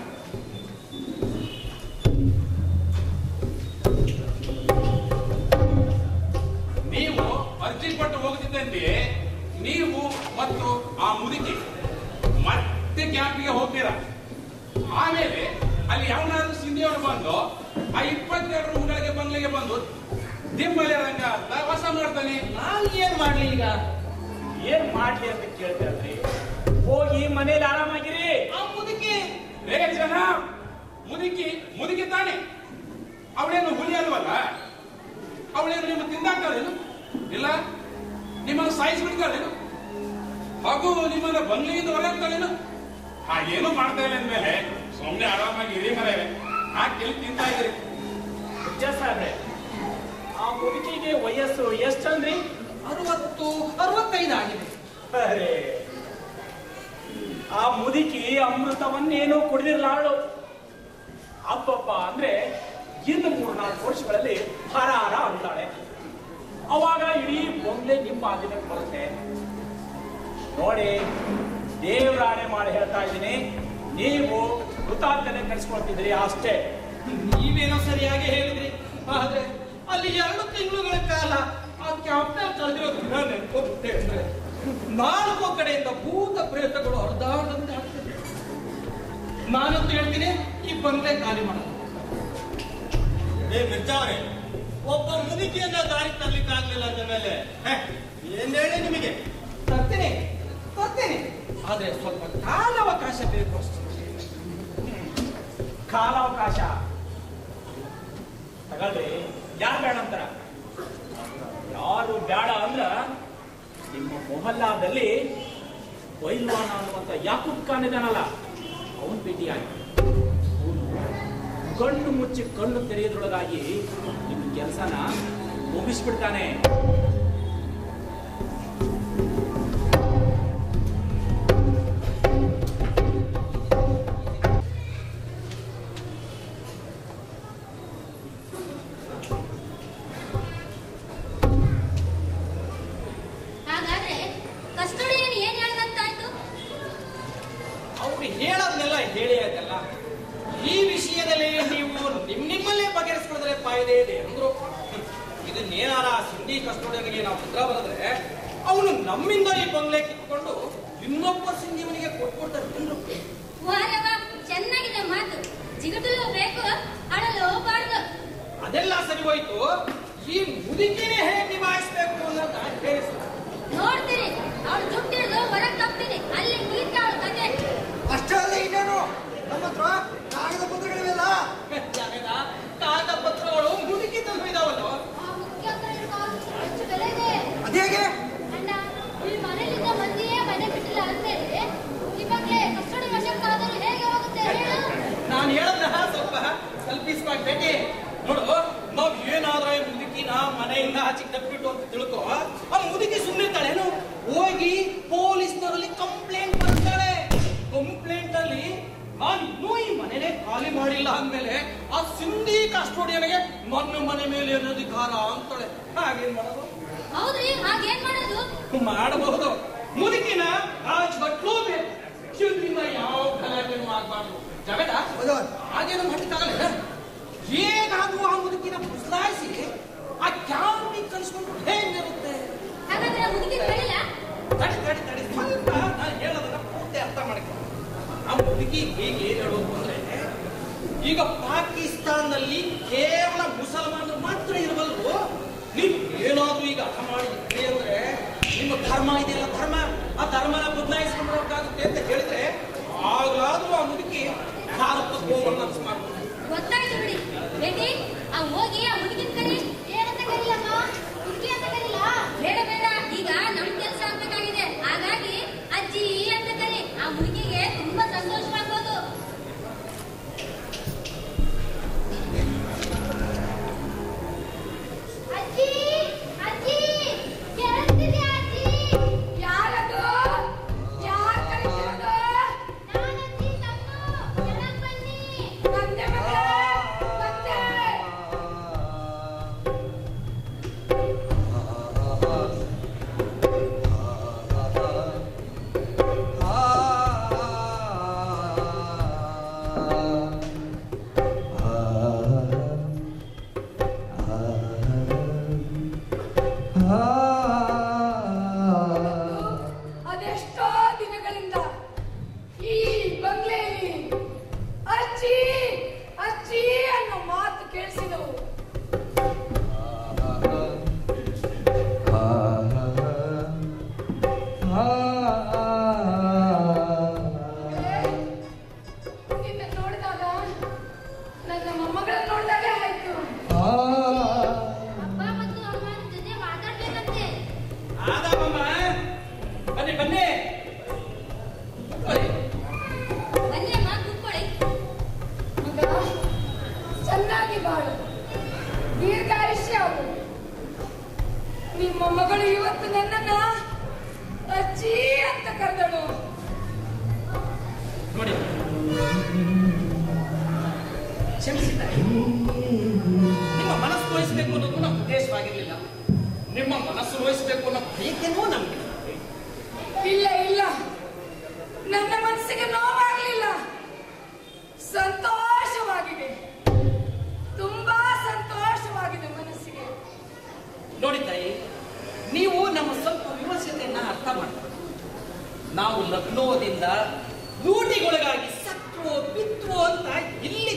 ನೀವು ಅರ್ಜಿ ಕೊಟ್ಟು ಹೋಗ್ತಿದ್ದಂತೆ ನೀವು ಮತ್ತು ಆ ಮುದುಕಿ ಮತ್ತೆ ಕ್ಯಾಂಪಿಗೆ ಹೋಗ್ತೀರಾ ಆಮೇಲೆ ಅಲ್ಲಿ ಯಾವನಾದ್ರೂ ಸಿಂಧಿಯವರು ಬಂದು ಆ ಇಪ್ಪತ್ತೆರಡು ರೂಮ್ಗಳಿಗೆ ಬಂಗ್ಲೆಗೆ ಬಂದು ದಿಮ್ಮಲೆ ರಂಗ ಅಂತ ವಾಸ ಮಾಡ್ತಾನೆ ನಾನ್ ಏನ್ ಮಾಡ್ಲಿ ಈಗ ಏನ್ ಮಾಡ್ಲಿ ಅಂತ ಕೇಳ್ತಾರ್ರಿ ಹೋಗಿ ಮನೇಲಿ ಆರಾಮಾಗಿರಿ ಆ ಮುದುಕಿ ರೇ ಜನ ಮುದುಕಿ ಮುದುಕಿ ತಾನೆ ಅವಳೇನು ಹುಲಿ ಅಲ್ವಲ್ಲ ಅವಳೇನು ನಿಮ್ಮ ತಿಂದಾಕ್ತಾಳೇನು ಇಲ್ಲ ನಿಮ್ಮನ್ನು ಸಾಯಿಸ್ಬಿಡ್ತಾಳೇನು ಹಾಗೂ ನಿಮ್ಮನ್ನ ಬಂಗ್ಲೆಯಿಂದ ಹೊರಗ್ತಾಳೇನು ಹಾಗೇನು ಮಾಡ್ತಾ ಇಲ್ಲ ಅಂದ್ಮೇಲೆ ಸುಮ್ಮನೆ ಆರಾಮಾಗಿ ಇರಿ ಮರೆ ಹಾಕಿ ತಿಂತಾ ಇದ್ರಿ ಅಜ್ಜ ಸಾಹೇಬ್ರೆ ಆ ಮುದುಕಿಗೆ ವಯಸ್ಸು ಎಷ್ಟಂದ್ರಿ ಅರವತ್ತು ಅರವತ್ತೈದು ಆಗಿದೆ ಅರೆ ಆ ಮುದುಕಿ ಅಮೃತವನ್ನೇನೋ ಕುಡಿದಿರ್ಲಾಳು ಅಪ್ಪಪ್ಪ ಅಂದ್ರೆ ಇನ್ನು ಮೂರ್ನಾಲ್ಕು ವರ್ಷಗಳಲ್ಲಿ ಹರಾರ ಅಂತಾಳೆ ಅವಾಗ ಇಡೀ ಬೊಂಗ್ಲೆ ನಿಮ್ಮ ಆದಿನಕ್ಕೆ ಬರುತ್ತೆ ನೋಡಿ ದೇವರಾಣೆ ಮಾಡಿ ಹೇಳ್ತಾ ಇದ್ದೀನಿ ನೀವು ಹುತಾತ್ಮನೆ ಕಳಿಸ್ಕೊಳ್ತಿದ್ರಿ ಅಷ್ಟೇ ನೀವೇನೋ ಸರಿಯಾಗಿ ಹೇಳಿದ್ರಿ ಆದ್ರೆ ಅಲ್ಲಿ ಎರಡು ತಿಂಗಳುಗಳ ಕಾಲ ಆ ಕ್ಯಾಪ್ಟನ್ ಕಳೆದಿರೋ ದಿನ ನೆನ್ಕೋಬಿಟ್ಟೆ ಅಂದ್ರೆ ನಾಲ್ಕು ಕಡೆಯಿಂದ ಭೂತ ಪ್ರೇತಗಳು ಹೊಡೆದಾಡದಂತೆ ಆಗ್ತದೆ ನಾನಂತೂ ಹೇಳ್ತೀನಿ ಈ ಬಂಗ್ಲೆ ಖಾಲಿ ಮಾಡೋದು ಏ ಮಿರ್ಜಾ ಅವರೇ ಒಬ್ಬ ಮುದುಕಿಯನ್ನ ದಾರಿ ತರ್ಲಿಕ್ಕೆ ಆಗ್ಲಿಲ್ಲ ಅಂದ ಮೇಲೆ ಹೆ, ಏನ್ ಹೇಳಿ ನಿಮಗೆ ತರ್ತೇನೆ ತರ್ತೇನೆ ಆದ್ರೆ ಸ್ವಲ್ಪ ಕಾಲಾವಕಾಶ ಬೇಕು ಅಷ್ಟೇ ಕಾಲಾವಕಾಶ ತಗೊಳ್ರಿ ಯಾರು ಬೇಡ ಅಂತಾರ ಯಾರು ಬೇಡ ಅಂದ್ರ ನಿಮ್ಮ ಮೊಹಲ್ಲಾದಲ್ಲಿ ವೈಲ್ವಾನ ಅನ್ನುವಂತ ಯಾಕೂಬ್ ಖಾನ್ ಇದಾನಲ್ಲ ಅವನ್ ಭೇಟಿಯಾಗಿ ಅವ್ನು ಕಣ್ಣು ಮುಚ್ಚಿ ಕಣ್ಣು ತೆರೆಯೋದ್ರೊಳಗಾಗಿ ನಿಮ್ಮ ಕೆಲಸನ ಮುಗಿಸ್ಬಿಡ್ತಾನೆ ಹಾಗಾದ್ರೆ ಕಸ್ಟಡಿಯನ್ ಏನ್ ಹೇಳ್ದಂತಾಯ್ತು ಅವ್ರು ಹೇಳೋದ್ನೆಲ್ಲ ಹೇಳಿ ಆಯ್ತಲ್ಲ ಈ ವಿಷಯದಲ್ಲಿ ನೀವು ನಿಮ್ ನಿಮ್ಮಲ್ಲೇ ಬಗೆಹರಿಸ್ಕೊಂಡ್ರೆ ಫಾಯ್ದೆ ಇದೆ ಅಂದ್ರು ಹ್ಮ್. ಇದನ್ನೇನಾರ ಸಿಂಧಿ ಕಸ್ಟೋಡಿಯನ್ಗೆ ನಾವು ಹತ್ರ ಬರೆದ್ರೆ ಅವನು ನಮ್ಮಿಂದ ಈ ಬಂಗ್ಲೆ ಕಿತ್ಕೊಂಡು ಇನ್ನೊಬ್ಬ ಸಿಂಧಿಯವನಿಗೆ ಕೊಟ್ಕೊಡ್ತಾರೆ ತಿಂದ್ರು ವಾರವ ಚೆನ್ನಾಗಿದೆ ಮಾತು ಜಿಗುಟಲು ಬೇಕು ಅಳಲು ಹೋಗ್ಬಾರ್ದು ಅದೆಲ್ಲ ಸರಿ ಹೋಯ್ತು ಈ ಮುದುಕಿನೇ ಹೇಗೆ ನಿಭಾಯಿಸ್ಬೇಕು ಅನ್ನೋದ ಹೇಳಿಸ ನೋಡ್ತೀರಿ ಅವಳು ಜುಟ್ಟಿಡ್ದು ಹೊರಗ್ ತಪ್ತೀನಿ ಅಲ್ಲಿ ನೀರ್ಕ ಅವಳ ಕತೆ ಅಷ್ಟೇ ಅಲ್ಲ ಇನ್ನೇನು ನಮ್ಮ ಹತ್ರ ಕಾಗದ ಪತ್ರಗಳಿವೆಲ್ಲ ಕಾಗದ ಪತ್ರಗಳು ಮುದುಕಿ ತಲುಪಿದಾವಲ್ಲ ಆ ಮುಖ್ಯಸ್ಥರ ಕಾಲು ಹೆಚ್ಚು ಬೆಲೆ ಇದೆ ಅದೇಗೆ ಅಣ್ಣ ಈ ಮನೇಲಿದ್ದ ಮಂದಿಯೇ ಮನೆ ಬಿಟ್ಟಿಲ್ಲ ಅಂದ್ಮೇಲೆ ಇವಾಗ್ಲೇ ಕಸ್ಟಡಿ ವಶಕ್ಕಾದರೂ ಹೇಗೆ ಹೋಗುತ್ತೆ ಹೇಳು ನಾನು ಹೇಳದ್ನ ಸ್ವಲ್ಪ ಕಲ್ಪಿಸ್ಕೊಂಡು ಬೇಟಿ ನೋಡು ನಾವ್ ಏನಾದ್ರೆ ಮುದುಕಿನ ಮನೆಯಿಂದ ಆಚೆಗೆ ತಪ್ಪಿಟ್ಟು ಅಂತ ತಿಳ್ಕೊ ಆ ಮುದುಕಿ ಸುಮ್ಮನಿರ್ತಾಳೇನು ಹೋಗಿ ಪೊಲೀಸ್ನವರಲ್ಲಿ ಕಂಪ್ಲೇಂಟ್ ಬರ್ತಾಳೆ ಕಂಪ್ಲೇಂಟ್ ಅಲ್ಲಿ ನಾನು ಇನ್ನೂ ಈ ಮನೆನೇ ಖಾಲಿ ಮಾಡಿಲ್ಲ ಅಂದ್ಮೇಲೆ ಆ ಸಿಂಧಿ ಕಸ್ಟೋಡಿಯನ್ಗೆ ನನ್ನ ಮನೆ ಮೇಲೆ ಏನು ಅಧಿಕಾರ ಅಂತಾಳೆ ಹಾಗೇನ್ ಮಾಡೋದು ಹೌದ್ರಿ ಹಾಗೇನ್ ಮಾಡೋದು ಮಾಡಬಹುದು ಮುದುಕಿನ ರಾಜ್ಭಟ್ಲು ಬೇಕು ಇದರಿಂದ ಯಾವ ಗಲಾಟೆನೂ ಆಗ್ಬಾರ್ದು ಜಗದ ಹಾಗೇನು ಮಾಡ್ಲಿಕ್ಕಾಗಲ್ಲ ಹೇಗಾದ್ರೂ ಆ ಮುದುಕಿನ ಬುಸಲಾಯಿಸಿ ಆ ಕ್ಯಾಮ್ರಿ ಕಲಿಸ್ಕೊಂಡು ಹೇಗಿರುತ್ತೆ ಹಾಗಾದ್ರೆ ಆ ಮುದುಕಿ ಹೇಳಿಲ್ಲ ತಡಿ ತಡಿ ತಡಿ ಸ್ವಲ್ಪ ನಾನು ಹೇಳೋದನ್ನ ಪೂರ್ತಿ ಅರ್ಥ ಮಾಡ್ಕೊ ಆ ಮುದುಕಿ ಹೇಗೆ ಏನ್ ಹೇಳೋದು ಅಂದ್ರೆ ಈಗ ಪಾಕಿಸ್ತಾನದಲ್ಲಿ ಕೇವಲ ಮುಸಲ್ಮಾನರು ಮಾತ್ರ ಇರಬಲ್ಲರು ನೀವು ಏನಾದ್ರೂ ಈಗ ಅರ್ಥ ಮಾಡಿದ್ರಿ ಅಂದ್ರೆ ನಿಮ್ಮ ಧರ್ಮ ಇದೆಯಲ್ಲ ಧರ್ಮ ಆ ಧರ್ಮನ ಬದಲಾಯಿಸ್ಕೊಂಡು ಹೋಗಕ್ಕಾಗುತ್ತೆ ಅಂತ ಹೇಳಿದ್ರೆ ಆಗ್ಲಾದ್ರೂ ಆ ಮುದುಕಿ ಭಾರತಕ್ಕೆ ಹೋಗೋಣ ಅನ್ಸ್ ಮಾಡ್ಕೊಂಡು ಗೊತ್ತಾಯ್ತು ಬಿಡಿ ಬೇಟಿ ಆ ಹೋಗಿ ಆ ಹುಡುಗಿನ ಕರಿ ಏನಂತ ಕರಿಯಮ್ಮ ಹುಡುಗಿ ಅಂತ ಕರಿಲ್ಲ ಬೇಡ ಬೇಡ ಈಗ ನಮ್ ಕೆಲಸ ಆಗ್ಬೇಕಾಗಿದೆ ಹಾಗಾಗಿ ಅಜ್ಜಿ ಅಂತ ಕರಿ ಆ ಹುಡುಗಿಗೆ ತುಂಬಾ ಸಂತೋಷವಾಗ್ಬೋದು ಅಜ್ಜಿ ಅಜ್ಜಿ ಕೇಳಿಸ್ತಿದ್ಯಾ ಅಜ್ಜಿ ಯಾರದು ಯಾರ್ ಕರೀತಿರೋದು ನಾನಜ್ಜಿ ತಮ್ಮು ಕೆಳಗ್ ಬನ್ನಿ ಬಂದೆ ಮಗಳೇ ಬಂದೆ ಅದೆಷ್ಟೋ ದಿನಗಳಿಂದ ಈ ಬಂಗ್ಲೆಯಲ್ಲಿ ಅಜ್ಜಿ ಅಜ್ಜಿ ಅನ್ನೋ ಮಾತು ಕೇಳಿಸಿದವು ನಿನ್ನ ನೋಡಿದಾಗ ನನ್ನ ಮೊಮ್ಮಗಳನ್ನ ನೋಡಿದಾಗೆ ಆಯ್ತು ಅಪ್ಪ ಮತ್ತು ಅಮ್ಮನ ಜೊತೆ ಮಾತಾಡ್ಬೇಕಂತೆ ಆದಮ್ಮ ಬನ್ನಿ ಬನ್ನಿ ಬನ್ನಿ. ಬನ್ನಿ ಅಮ್ಮ ಕೂತ್ಕೊಳ್ಳಿ ಮಗ ಚೆನ್ನಾಗಿ ಬಾಳು ದೀರ್ಘಾಯುಷ್ಯ ಆಗು ನಿಮ್ಮ ಮಗಳು ಇವತ್ತು ನನ್ನನ್ನ ಅಜ್ಜಿ ಅಂತ ಕರೆದಳು ನೋಡಿ ಕ್ಷಮಿಸಿದ್ದಾರೆ ನಿಮ್ಮ ಮನಸ್ಸು ನೋಯಿಸಬೇಕು ಅನ್ನೋದು ನಮ್ಮ ಉದ್ದೇಶವಾಗಿರ್ಲಿಲ್ಲ ನಿಮ್ಮ ಮನಸ್ಸು ನೋಯಿಸಬೇಕು ಅನ್ನೋ ಬಯಕೆನೂ ನಮ್ಗೆ ಇಲ್ಲ ಇಲ್ಲ ನನ್ನ ಮನಸ್ಸಿಗೆ ನೋವಾಗಲಿಲ್ಲ ಸಂತೋಷವಾಗಿದೆ ತುಂಬಾ ಸಂತೋಷವಾಗಿದೆ ಮನಸ್ಸಿಗೆ ನೋಡಿ ತಾಯಿ ನೀವು ನಮ್ಮ ಸ್ವಲ್ಪ ವಿಮರ್ಶತೆಯನ್ನ ಅರ್ಥ ಮಾಡ್ಕೊಳ್ಳಿ ನಾವು ಲಕ್ನೋದಿಂದ ಲೂಟಿಗೊಳಗಾಗಿ ಸತ್ವೋ ಬಿತ್ವೋ ಅಂತ ಇಲ್ಲಿ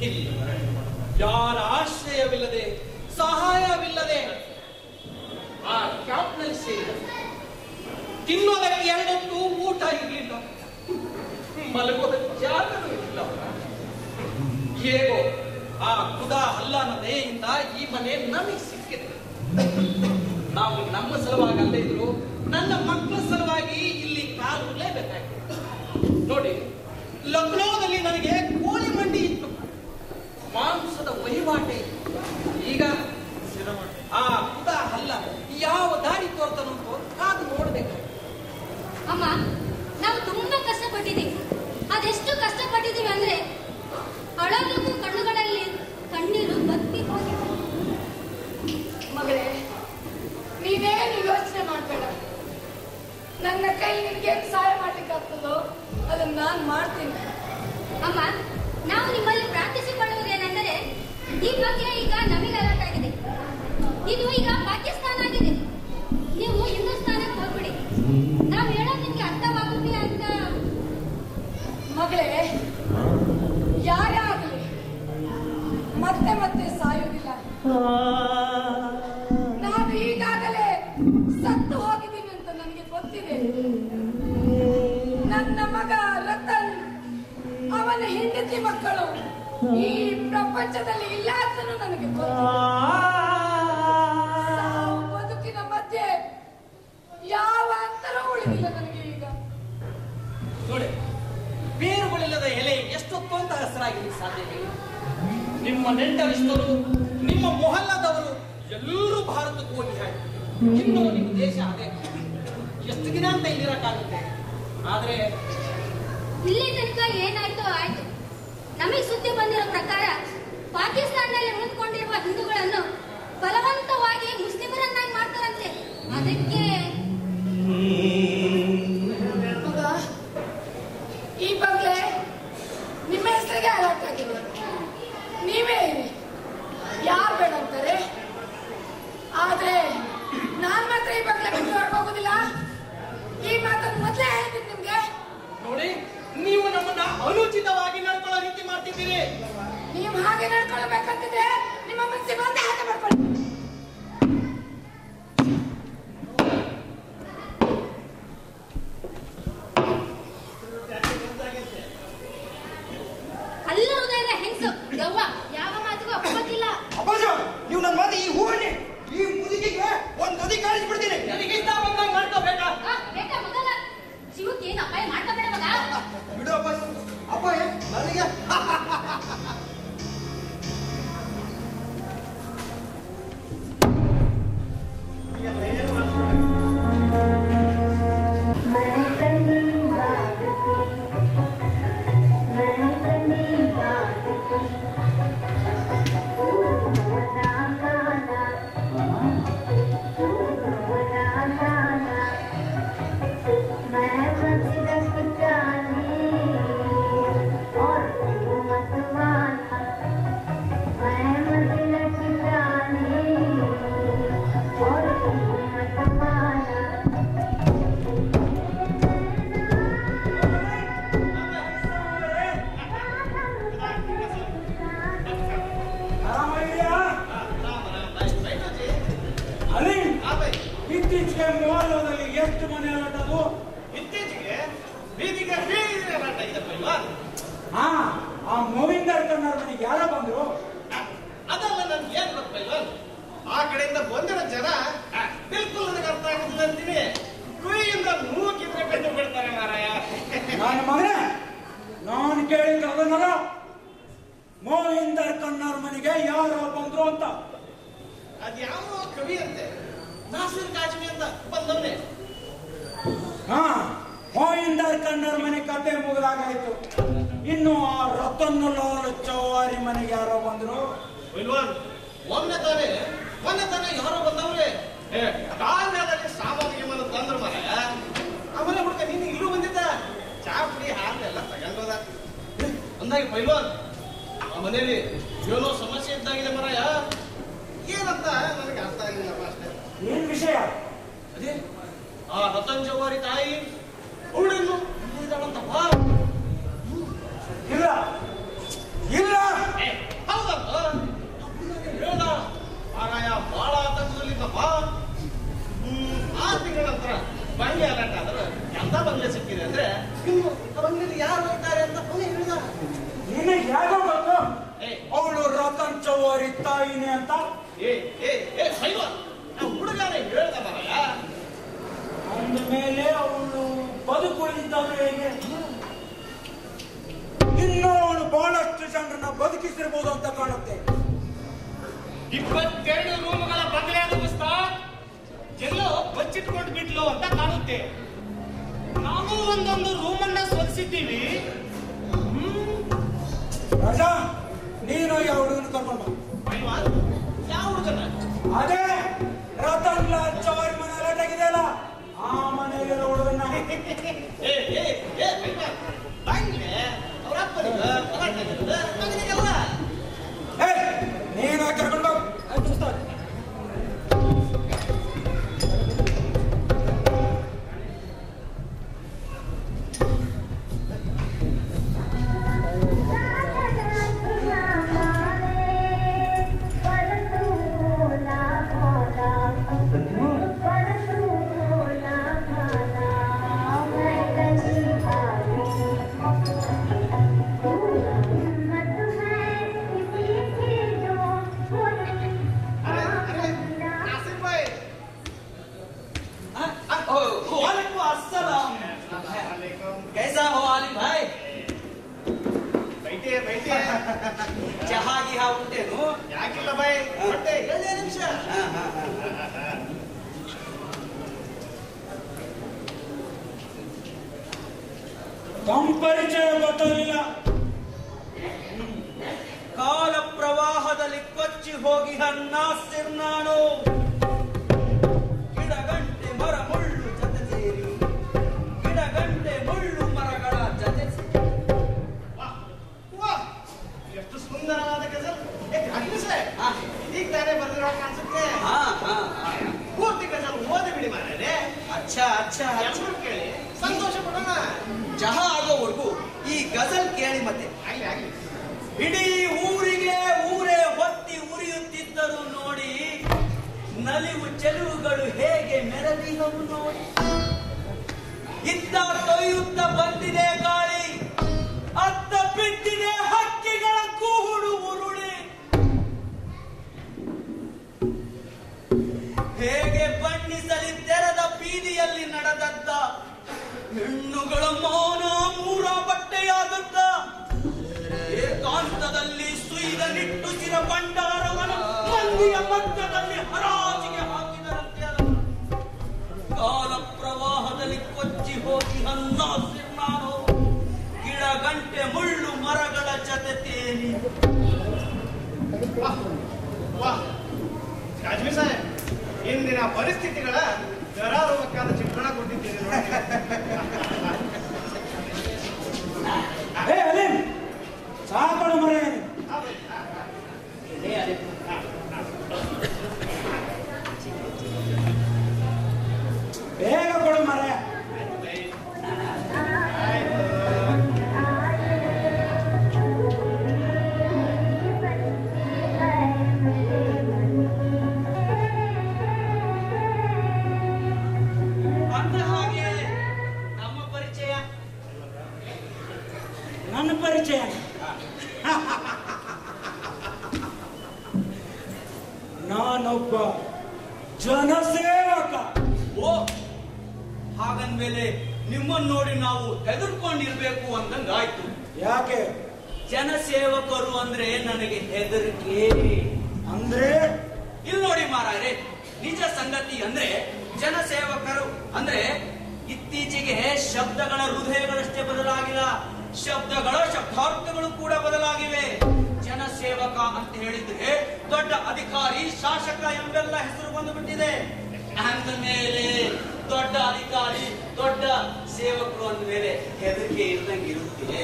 ಇಲ್ಲ ಯಾರ ಆಶ್ರಯವಿಲ್ಲದೆ ಸಹಾಯವಿಲ್ಲದೆ ಆ ಕ್ಯಾಂಪ್ನಲ್ಲಿ ಸೇರಿದ ತಿನ್ನೋದಕ್ಕೆ ಎರಡೊತ್ತು ಊಟ ಇರಲಿಲ್ಲ ಮಲಗೋದಕ್ಕೆ ಜಾಗನೂ ಇರಲಿಲ್ಲ ಹೇಗೋ ಆ ಖುದಾ ಅಲ್ಲನ ದಯೆಯಿಂದ ಈ ಮನೆ ನಮಗೆ ಸಿಕ್ಕಿದೆ ನಾವು ನಮ್ಮ ಸಲುವಾಗಿ ಅಲ್ಲೇ ಇದ್ರು ನನ್ನ ಮಕ್ಕಳ ಸಲುವಾಗಿ ಇಲ್ಲಿ ಕಾಲು ಉರ್ಲೇಬೇಕಾಗಿದೆ ನೋಡಿ ಲಕ್ನೋದಲ್ಲಿ ನನಗೆ ಕೋಳಿ ಮಂಡಿ ಇತ್ತು ಮಾಂಸದ ವಹಿವಾಟೆ ಇತ್ತು ಈಗ ಆ ಖುದಾ ಅಲ್ಲ ಯಾವ ದಾರಿ ತೋರ್ತಾನಂತ ಕಾದು ನೋಡ್ಬೇಕಾಗಿದೆ ಅಮ್ಮ ನಾವು ತುಂಬಾ ಕಷ್ಟಪಟ್ಟಿದ್ದೀವಿ ಅದೆಷ್ಟು ಕಷ್ಟಪಟ್ಟಿದ್ದೀವಿ ಅಂದ್ರೆ ಅಳೋದಕ್ಕೂ ಕಣ್ಣುಗಳಲ್ಲಿ ಕಣ್ಣೀರು ಬತ್ತಿ ಹೋಗಿದೆ ಮಗಳೇ ನೀನೇನು ಯೋಚನೆ ಮಾಡಬೇಡ ನನ್ನ ಕೈ ನಿನಗೆ ಸಹಾಯ ಮಾಡ್ಲಿಕ್ಕೆ ಆಗ್ತದೋ ಅದನ್ನ ನಾನು ಮಾಡ್ತೀನಿ ಅಮ್ಮ ನಾವು ನಿಮ್ಮಲ್ಲಿ ಪ್ರಾರ್ಥಿಸಿಕೊಳ್ಳುವುದೇನೆಂದರೆ ಈ ಬಗ್ಗೆ ಈಗ ನಮಗೆ ಅಲರ್ಟ್ ಆಗಿದೆ ಇದು ಈಗ ಪಾಕಿಸ್ತಾನ ಆಗಿದೆ ನೀವು ಹಿಂದೂಸ್ತಾನಕ್ಕೆ ಹೋಗ್ಬಿಡಿ ನಾವು ಹೇಳೋದು ನಿಮ್ಗೆ ಅರ್ಥವಾಗುತ್ತೆ ಅಂತ ಮಗಳೇ ಯಾರೇ ಆಗಲಿ ಮತ್ತೆ ಮತ್ತೆ ಸಾಯುವುದಿಲ್ಲ ನಾನು ಈಗಾಗಲೇ ಸತ್ತು ಹೋಗಿದ್ದೀನಿ ಅಂತ ನನಗೆ ಗೊತ್ತಿದೆ ನನ್ನ ಮಗ ರತನ್ ಅವನ ಹೆಂಡತಿ ಮಕ್ಕಳು ಈ ಪ್ರಪಂಚದಲ್ಲಿ ಇಲ್ಲ ಅಂತಲೂ ನನಗೆ ಗೊತ್ತು ಸಾವು ಬದುಕಿನ ಮಧ್ಯೆ ಯಾವ ಅಂತರೂ ಉಳಿದಿಲ್ಲ ನನಗೆ ಈಗ ನೋಡಿ ಬೇರುಗಳಿಲ್ಲದ ಎಲೆ ಎಷ್ಟೊತ್ತು ಅಂತ ಹಸಿರಾಗಿರ್ಲಿಕ್ಕೆ ಸಾಧ್ಯವಿಲ್ಲ ನಿಮ್ಮ ನೆಂಟರಿಷ್ಟರು ನಿಮ್ಮ ಮೊಹಲ್ಲದವರು ಎಲ್ಲರೂ ಭಾರತಕ್ಕೆ ಹೋಗಿ ಹಾಕಿ ಇನ್ನು ನಿಮ್ಮ ದೇಶ ಅದೇ ಎಷ್ಟು ದಿನ ಅಂತ ಇಲ್ಲಿರಕ್ಕಾಗುತ್ತೆ ಆದ್ರೆ ಇಲ್ಲಿ ತನಕ ಏನಾಯ್ತೋ ಆಯ್ತು ನಮಗೆ ಸುದ್ದಿ ಬಂದಿರೋ ಪ್ರಕಾರ ಪಾಕಿಸ್ತಾನದಲ್ಲಿ ಉಳಿದುಕೊಂಡಿರುವ ಹಿಂದೂಗಳನ್ನು ಬಲವಂತವಾಗಿ ಮುಸ್ಲಿಮರನ್ನಾಗಿ ಮಾಡ್ತಾರಂತೆ ಅದಕ್ಕೆ ಮಗ ಈ ಬಂಗ್ಲೆ ನಿಮ್ಮ ಹೆಸರಿಗೆ ಅಲರ್ಟ್ ಆಗಿದೆ ನೀವೇ ಇರಿ ಯಾರು ಬೇಡ ಅಂತಾರೆ ಆದ್ರೆ ನಾನ್ ಮಾತ್ರ ಈ ಬಂಗ್ಲೆ ಬಿಟ್ಟು ಹೊರಗೆ ಹೋಗುದಿಲ್ಲ ಈ ಮಾತನ್ನು ಮೊದಲೇ ಹೇಳಿದ್ದೀನಿ ನಿಮ್ಗೆ ನೋಡಿ ನೀವು ನಮ್ಮನ್ನ ಅನುಚಿತವಾಗಿ ನಡ್ಕೊಳ್ಳೋ ರೀತಿ ಮಾಡ್ತಿದ್ದೀರಿ ನೀವು ಹಾಗೆ ನಡ್ಕೊಳ್ಬೇಕಂತಿದ್ರೆ ನಿಮ್ಮ ಮನಸ್ಸಿಗೆ ಬಂದೆ ಹಾಗೆ ಮಾಡ್ಕೊಳ್ಳಿ ಕಲ್ಲ ಹೃದಯದ ಹೆಂಗಸು ಯವ್ವ ಯಾವ ಮಾತಿಗೂ ಒಪ್ಪಕ್ಕಿಲ್ಲ ಅಪ್ಪಾಜ ನೀವು ನನ್ನ ಮಾತು ಈ ಹೂವನ್ನೇ ಈ ಮುದುಕಿಗೆ ಒಂದ್ ನದಿ ಕಾಣಿಸ್ಬಿಡ್ತೀನಿ ನನಗೆ ಇಷ್ಟ ಬಂದಂಗೆ ಮಾಡ್ಕೋಬೇಕಾ ಆ, ಬೇಟ ಮಗನ ಜೀವಕ್ಕೆ ಏನು ಅಪಾಯ ಮಾಡ್ಕೋಬೇಡ ಮಗ ಬಿಡು ಅಪ್ಪ ಅಪ್ಪ ಏ, ನನಗೆ ಆರಾಮಾಗಿದ್ಯಾ ಅಲ್ಲಿ ಇತ್ತೀಚೆಗೆ ಮೊಹಲ್ಲದಲ್ಲಿ ಎಷ್ಟು ಮನೆ ಹೊರಟದು ಇತ್ತೀಚೆಗೆ ಬೀದಿಗೆ ಬೀದಿಗೆ ನಾಟಾಗಿದೆಪ್ಪ ಇಲ್ವಾ ಹಾ ಆ ಮೋವಿಂದರ್ ಕಣ್ಣವ್ರ ಮನೆಗೆ ಯಾರೋ ಬಂದ್ರು ಅದಲ್ಲ ನನ್ಗೆ ಏನ್ ಗೊತ್ತ ಇಲ್ವಾ ಆ ಕಡೆಯಿಂದ ಬಂದಿರೋ ಜನ ಬಿಲ್ಕುಲ್ ನನಗೆ ಅರ್ಥ ಆಗುದಿಲ್ಲ ಅಂತೀನಿ ಕುಯಿಯಿಂದ ಮೂಕಿದ್ರೆ ಬೆನ್ನು ಬಿಡ್ತಾರೆ ಮಾರಾಯ ನನ್ನ ಮಗನೇ ನಾನು ಕೇಳಿದ್ದು ಅದನ್ನಲ್ಲ ಮೋಹಿಂದರ್ ಕಣ್ಣವ್ರ ಮನೆಗೆ ಯಾರೋ ಬಂದ್ರು ಅಂತ ಅದ್ಯಾವ ಕವಿ ಅಂತೆ ನಾಸಿರ್ ಕಾಶ್ಮಿ ಅಂತ ಬಂದವನೇ ಹಾ ಮೋಹಿಂದರ್ ಕಣ್ಣವ್ರ ಮನೆ ಕತೆ ಮುಗಿದಾಗಾಯ್ತು ಇನ್ನು ಆ ರತನ್ ಲಾಲ್ ಚೌಹಾರಿ ಮನೆಗೆ ಯಾರೋ ಬಂದ್ರು ವಿಲ್ವಾನ್ ಮೊನ್ನೆ ತಾನೇ ಮೊನ್ನೆ ತಾನೇ ಯಾರೋ ಬಂದವ್ರೆ ಏ ಕಾಲ್ಮೇಲಲ್ಲಿ ಸಾಮಾನು ಗೀಮಾನು ತಂದ್ರು ಮಾರಾಯ ಆಮೇಲೆ ಹುಡುಗ ನೀನು ಇಲ್ಲೂ ಬಂದಿದ್ದ ಚಾ ಪುಡಿ ಹಾಲು ಎಲ್ಲ ತಗೊಂಡೋದ ಏ, ಅಂದಾಗೆ ಪೈಲ್ವಾನ್ ಆ ಮನೇಲಿ ಏನೋ ಸಮಸ್ಯೆ ಇದ್ದಾಗಿದೆ ಮರಾಯ ಏನಂತ ನನಗೆ ಅರ್ಥ ಆಗಿಲ್ಲಪ್ಪ ಅಷ್ಟೇ ಏನ್ ವಿಷಯ ಅದೇ ಆ ರತನ್ ಜವಾರಿ ತಾಯಿ ಅವಳನ್ನು ಇದ್ದಾಳಂತಪ್ಪ ಇಲ್ಲ ಇಲ್ಲ ಏ ಬಂಗ್ಲೆ ಅಲಂಟ ಆದ್ರೆ ಎಂತ ಬಂಗ್ಲೆ ಸಿಕ್ಕಿದೆ ಅಂದ್ರೆ ಇನ್ನು ಆ ಬಂಗ್ಲೆಯಲ್ಲಿ ಯಾರು ಇದ್ದಾರೆ ಅಂತ ಅವನೇ ಹೇಳಿದ ನಿನಗೆ ಹೇಗೋ ಗೊತ್ತು ಅವಳು ರತನ್ ಚೌಹಾರಿ ತಾಯಿನೇ ಅಂತ ಏ ಏ ಏ ಸೈವ ನಾವು ಹುಡುಗನೇ ಹೇಳ್ದ ಮರಯ್ಯ ಅಂದ ಮೇಲೆ ಅವಳು ಬದುಕುಳಿದಿದ್ದಾಳೆ ಹೇಗೆ ಇನ್ನು ಅವಳು ಬಹಳಷ್ಟು ಜನರನ್ನ ಬದುಕಿಸಿರ್ಬೋದು ಅಂತ ಕಾಣುತ್ತೆ ಇಪ್ಪತ್ತೆರಡು ರೂಮ್ಗಳ ಬಂಗಲೆ ಅದು ಉಸ್ತಾದ್ ಎಲ್ಲೋ ಬಚ್ಚಿಟ್ಕೊಂಡು ಬಿಟ್ಲು ಅಂತ ಕಾಣುತ್ತೆ ನಾವು ಒಂದೊಂದು ರೂಮನ್ನ ಸೊಲಿಸಿದ್ದೀವಿ ರಾಜ ನೀನು ಈ ಹುಡುಗನ ಕರ್ಕೊಂಡು ಬಾ ಯಾವ ಹುಡುಗನ ಅದೇ ರತನ್ ಲಾಲ್ ಚೌಹಾರಿ ಮನೆ ಅಲಟಾಗಿದೆಯಲ್ಲ ಆ ಮನೆಯಲ್ಲಿರೋ ಹುಡುಗನ ಏ ಏ ಏ ಸೈವ ಬಂಗ್ಲೆ ಅವ್ರ ಅಪ್ಪನಿಗೆ ಅಲಂಟ ಮಗನಿಗೆಲ್ಲ ಏ, ನೀನು ಕರ್ಕೊಂಡು ಬಾ ಆಯ್ತು ಉಸ್ತಾದ್. नासिर भाई वालेकुम अस्सलाम कैसा हो आलिम भाई बैठिए बैठिए ಚಹಾ ಗಿಹಾ ಉಂಟೇನು ಯಾಕಿಲ್ಲ ಬಾಯ್ ಹೊಟ್ಟೆ ಎರಡೇ ನಿಮಿಷ ತಮ್ಮ ಪರಿಚಯ ಗೊತ್ತಾಗಲಿಲ್ಲ ಕಾಲ ಪ್ರವಾಹದಲ್ಲಿ ಕೊಚ್ಚಿ ಹೋಗಿ ನಾಸಿರ್ ನಾನು ಗಿಡಗಂಟೆ ಮರ ಮುಳ್ಳು ಜತೆ ಸೇರಿ ಗಿಡಗಂಟೆ ಮುಳ್ಳು ಮರಗಳ ಜತೆ ಸೇರಿ ವಾಹ್ ಎಷ್ಟು ಸುಂದರವಾದ ಗಜಲ್ ಏ ಅಗ್ನಿ ಸರ್ ಈಗ ತಾನೇ ಬರ್ದಿರೋ ಕಾಣಿಸುತ್ತೆ ಹಾ ಹಾ ಹಾ. ಪೂರ್ತಿ ಗಜಲ್ ಓದಿ ಬಿಡಿ ಮಾರೇ ಅಚ್ಚಾ ಅಚ್ಚಾ ಅಚ್ಚಾ. ಎಲ್ಲರೂ ಕೇಳಿ ಸಂತೋಷ ಪಡೋಣ ಚಹಾ ಆಗೋವರೆಗೂ ಈ ಗಜಲ್ ಕೇಳಿ ಮತ್ತೆ ಆಗ್ಲಿ ಆಗ್ಲಿ ಇಡೀ ಊರಿಗೆ ಊರೇ ಹೊತ್ತಿ ಉರಿಯುತ್ತಿದ್ದರು ನೋಡಿ ನಲಿವು ಚೆಲುವುಗಳು ಹೇಗೆ ಮೆರದಿಹವು ನೋಡಿ ಇತ್ತ ತೊಯ್ಯುತ್ತ ಬಂದಿದೆ ಗಾಳಿ ಅತ್ತ ಬಿದ್ದಿದೆ ಹಕ್ಕಿಗಳ ಕೂಹುಡು ಉರುಳಿ ಹೇಗೆ ಬಣ್ಣಿಸಲಿ ತೆರೆದ ಬೀದಿಯಲ್ಲಿ ನಡೆದದ್ದ ಹೆಣ್ಣುಗಳ ಮೌನ ಮೂರ ಬಟ್ಟೆಯಾದದ್ದ ಏಕಾಂತದಲ್ಲಿ ಸುಯ್ದ ನಿಟ್ಟುಸಿರ ಭಂಡಾರವನ ಮಂದಿಯ ಮಧ್ಯದಲ್ಲಿ ಹರಾಜಿಗೆ ಹಾಕಿದರಂತೆ ಅದನ್ನು. ಕಾಲ ಪ್ರವಾಹದಲ್ಲಿ ಕೊಚ್ಚಿ ಹೋಗಿ ಹನ್ನಾಸಿರ್ ನಾನು ಗಿಡ ಗಂಟೆ ಮುಳ್ಳು ಮರಗಳ ಜತೆ ತೇಲಿ ವಾಹ್ ವಾಹ್ ರಾಜ್ವಿ ಸಾಹೇಬ್ ಇಂದಿನ ಪರಿಸ್ಥಿತಿಗಳ ಗರಾರೋಗಕ್ಕಾದ ಚಿತ್ರಣ ಕೊಟ್ಟಿದ್ದೇನೆ ನೋಡಿ ಏ ಅಲೀಮ್ ಚಹಾ ಕೊಡು ಮರೆ ಬೇಗ ಕೊಡು ಮರೆ ಅಂದ ಹಾಗೆ ನಮ್ಮ ಪರಿಚಯ ನನ್ನ ಪರಿಚಯ ನಾನೊಬ್ಬ ಜನಸೇವಕ ಓ ಹಾಗಂದ್ಮೇಲೆ ನಿಮ್ಮನ್ನ ನೋಡಿ ನಾವು ಹೆದರ್ಕೊಂಡಿರ್ಬೇಕು ಅಂದಂಗಾಯ್ತು ಯಾಕೆ ಜನಸೇವಕರು ಅಂದ್ರೆ ನನಗೆ ಹೆದರಿಕೆ ಅಂದ್ರೆ ಇಲ್ಲಿ ನೋಡಿ ಮಾರಾಯರೆ ನಿಜ ಸಂಗತಿ ಅಂದ್ರೆ ಜನಸೇವಕರು ಅಂದ್ರೆ ಇತ್ತೀಚೆಗೆ ಶಬ್ದಗಳ ಹೃದಯಗಳಷ್ಟೇ ಬದಲಾಗಿಲ್ಲ ಶಬ್ದಗಳ ಶಬ್ದಾರ್ಥಗಳು ಕೂಡ ಬದಲಾಗಿವೆ ಜನಸೇವಕ ಅಂತ ಹೇಳಿದ್ರೆ ದೊಡ್ಡ ಅಧಿಕಾರಿ ಶಾಸಕ ಎಂಬೆಲ್ಲ ಹೆಸರು ಬಂದು ಬಿಟ್ಟಿದೆ ಅಂದ ಮೇಲೆ ದೊಡ್ಡ ಅಧಿಕಾರಿ ದೊಡ್ಡ ಸೇವಕರು ಅಂದ ಮೇಲೆ ಹೆದರಿಕೆ ಇಲ್ದಂಗಿರುತ್ತೆ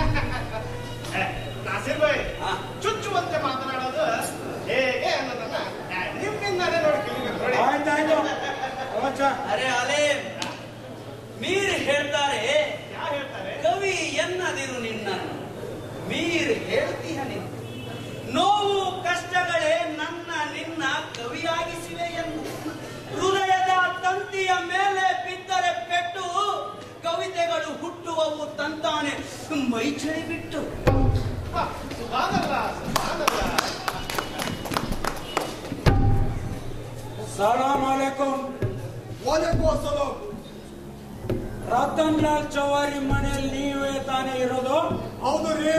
ನಾಸಿರ್ ಭಾಯ್ ಚುಚ್ಚುವಂತೆ ಮಾತನಾಡೋದು ಹೇಗೆ ಅನ್ನೋದನ್ನ ನಿಮ್ಮಿಂದಾನೇ ನೋಡಿ ಕಲಿಬೇಕು ನೋಡಿ ಆಯ್ತಾಯ್ತು ಅವಚ್ಚ ಅರೆ ಅಲೆ ಮೀರ್ ಹೇಳ್ತಾರೆ ಯಾರು ಹೇಳ್ತಾರೆ ಕವಿ ಎನ್ನದಿರು ನಿನ್ನನ್ನು ಮೀರ್ ಹೇಳ್ತೀಯ ನೀನು ನೋವು ಕಷ್ಟಗಳೇ ನನ್ನ ನಿನ್ನ ಕವಿಯಾಗಿಸಿವೆ ಎಂದು ಹೃದಯದ ತಂತಿಯ ಮೇಲೆ ಬಿದ್ದರೆ ನಗುತ್ತಾನೆ ಮೈ ಚಳಿ ಬಿಟ್ಟು ಸಲಾಮ್ ಅಲೈಕುಂ ರತನ್ ಲಾಲ್ ಚೌಹಾರಿ ಮನೆಯಲ್ಲಿ ನೀವೇ ತಾನೇ ಇರೋದು ಹೌದು ರೀ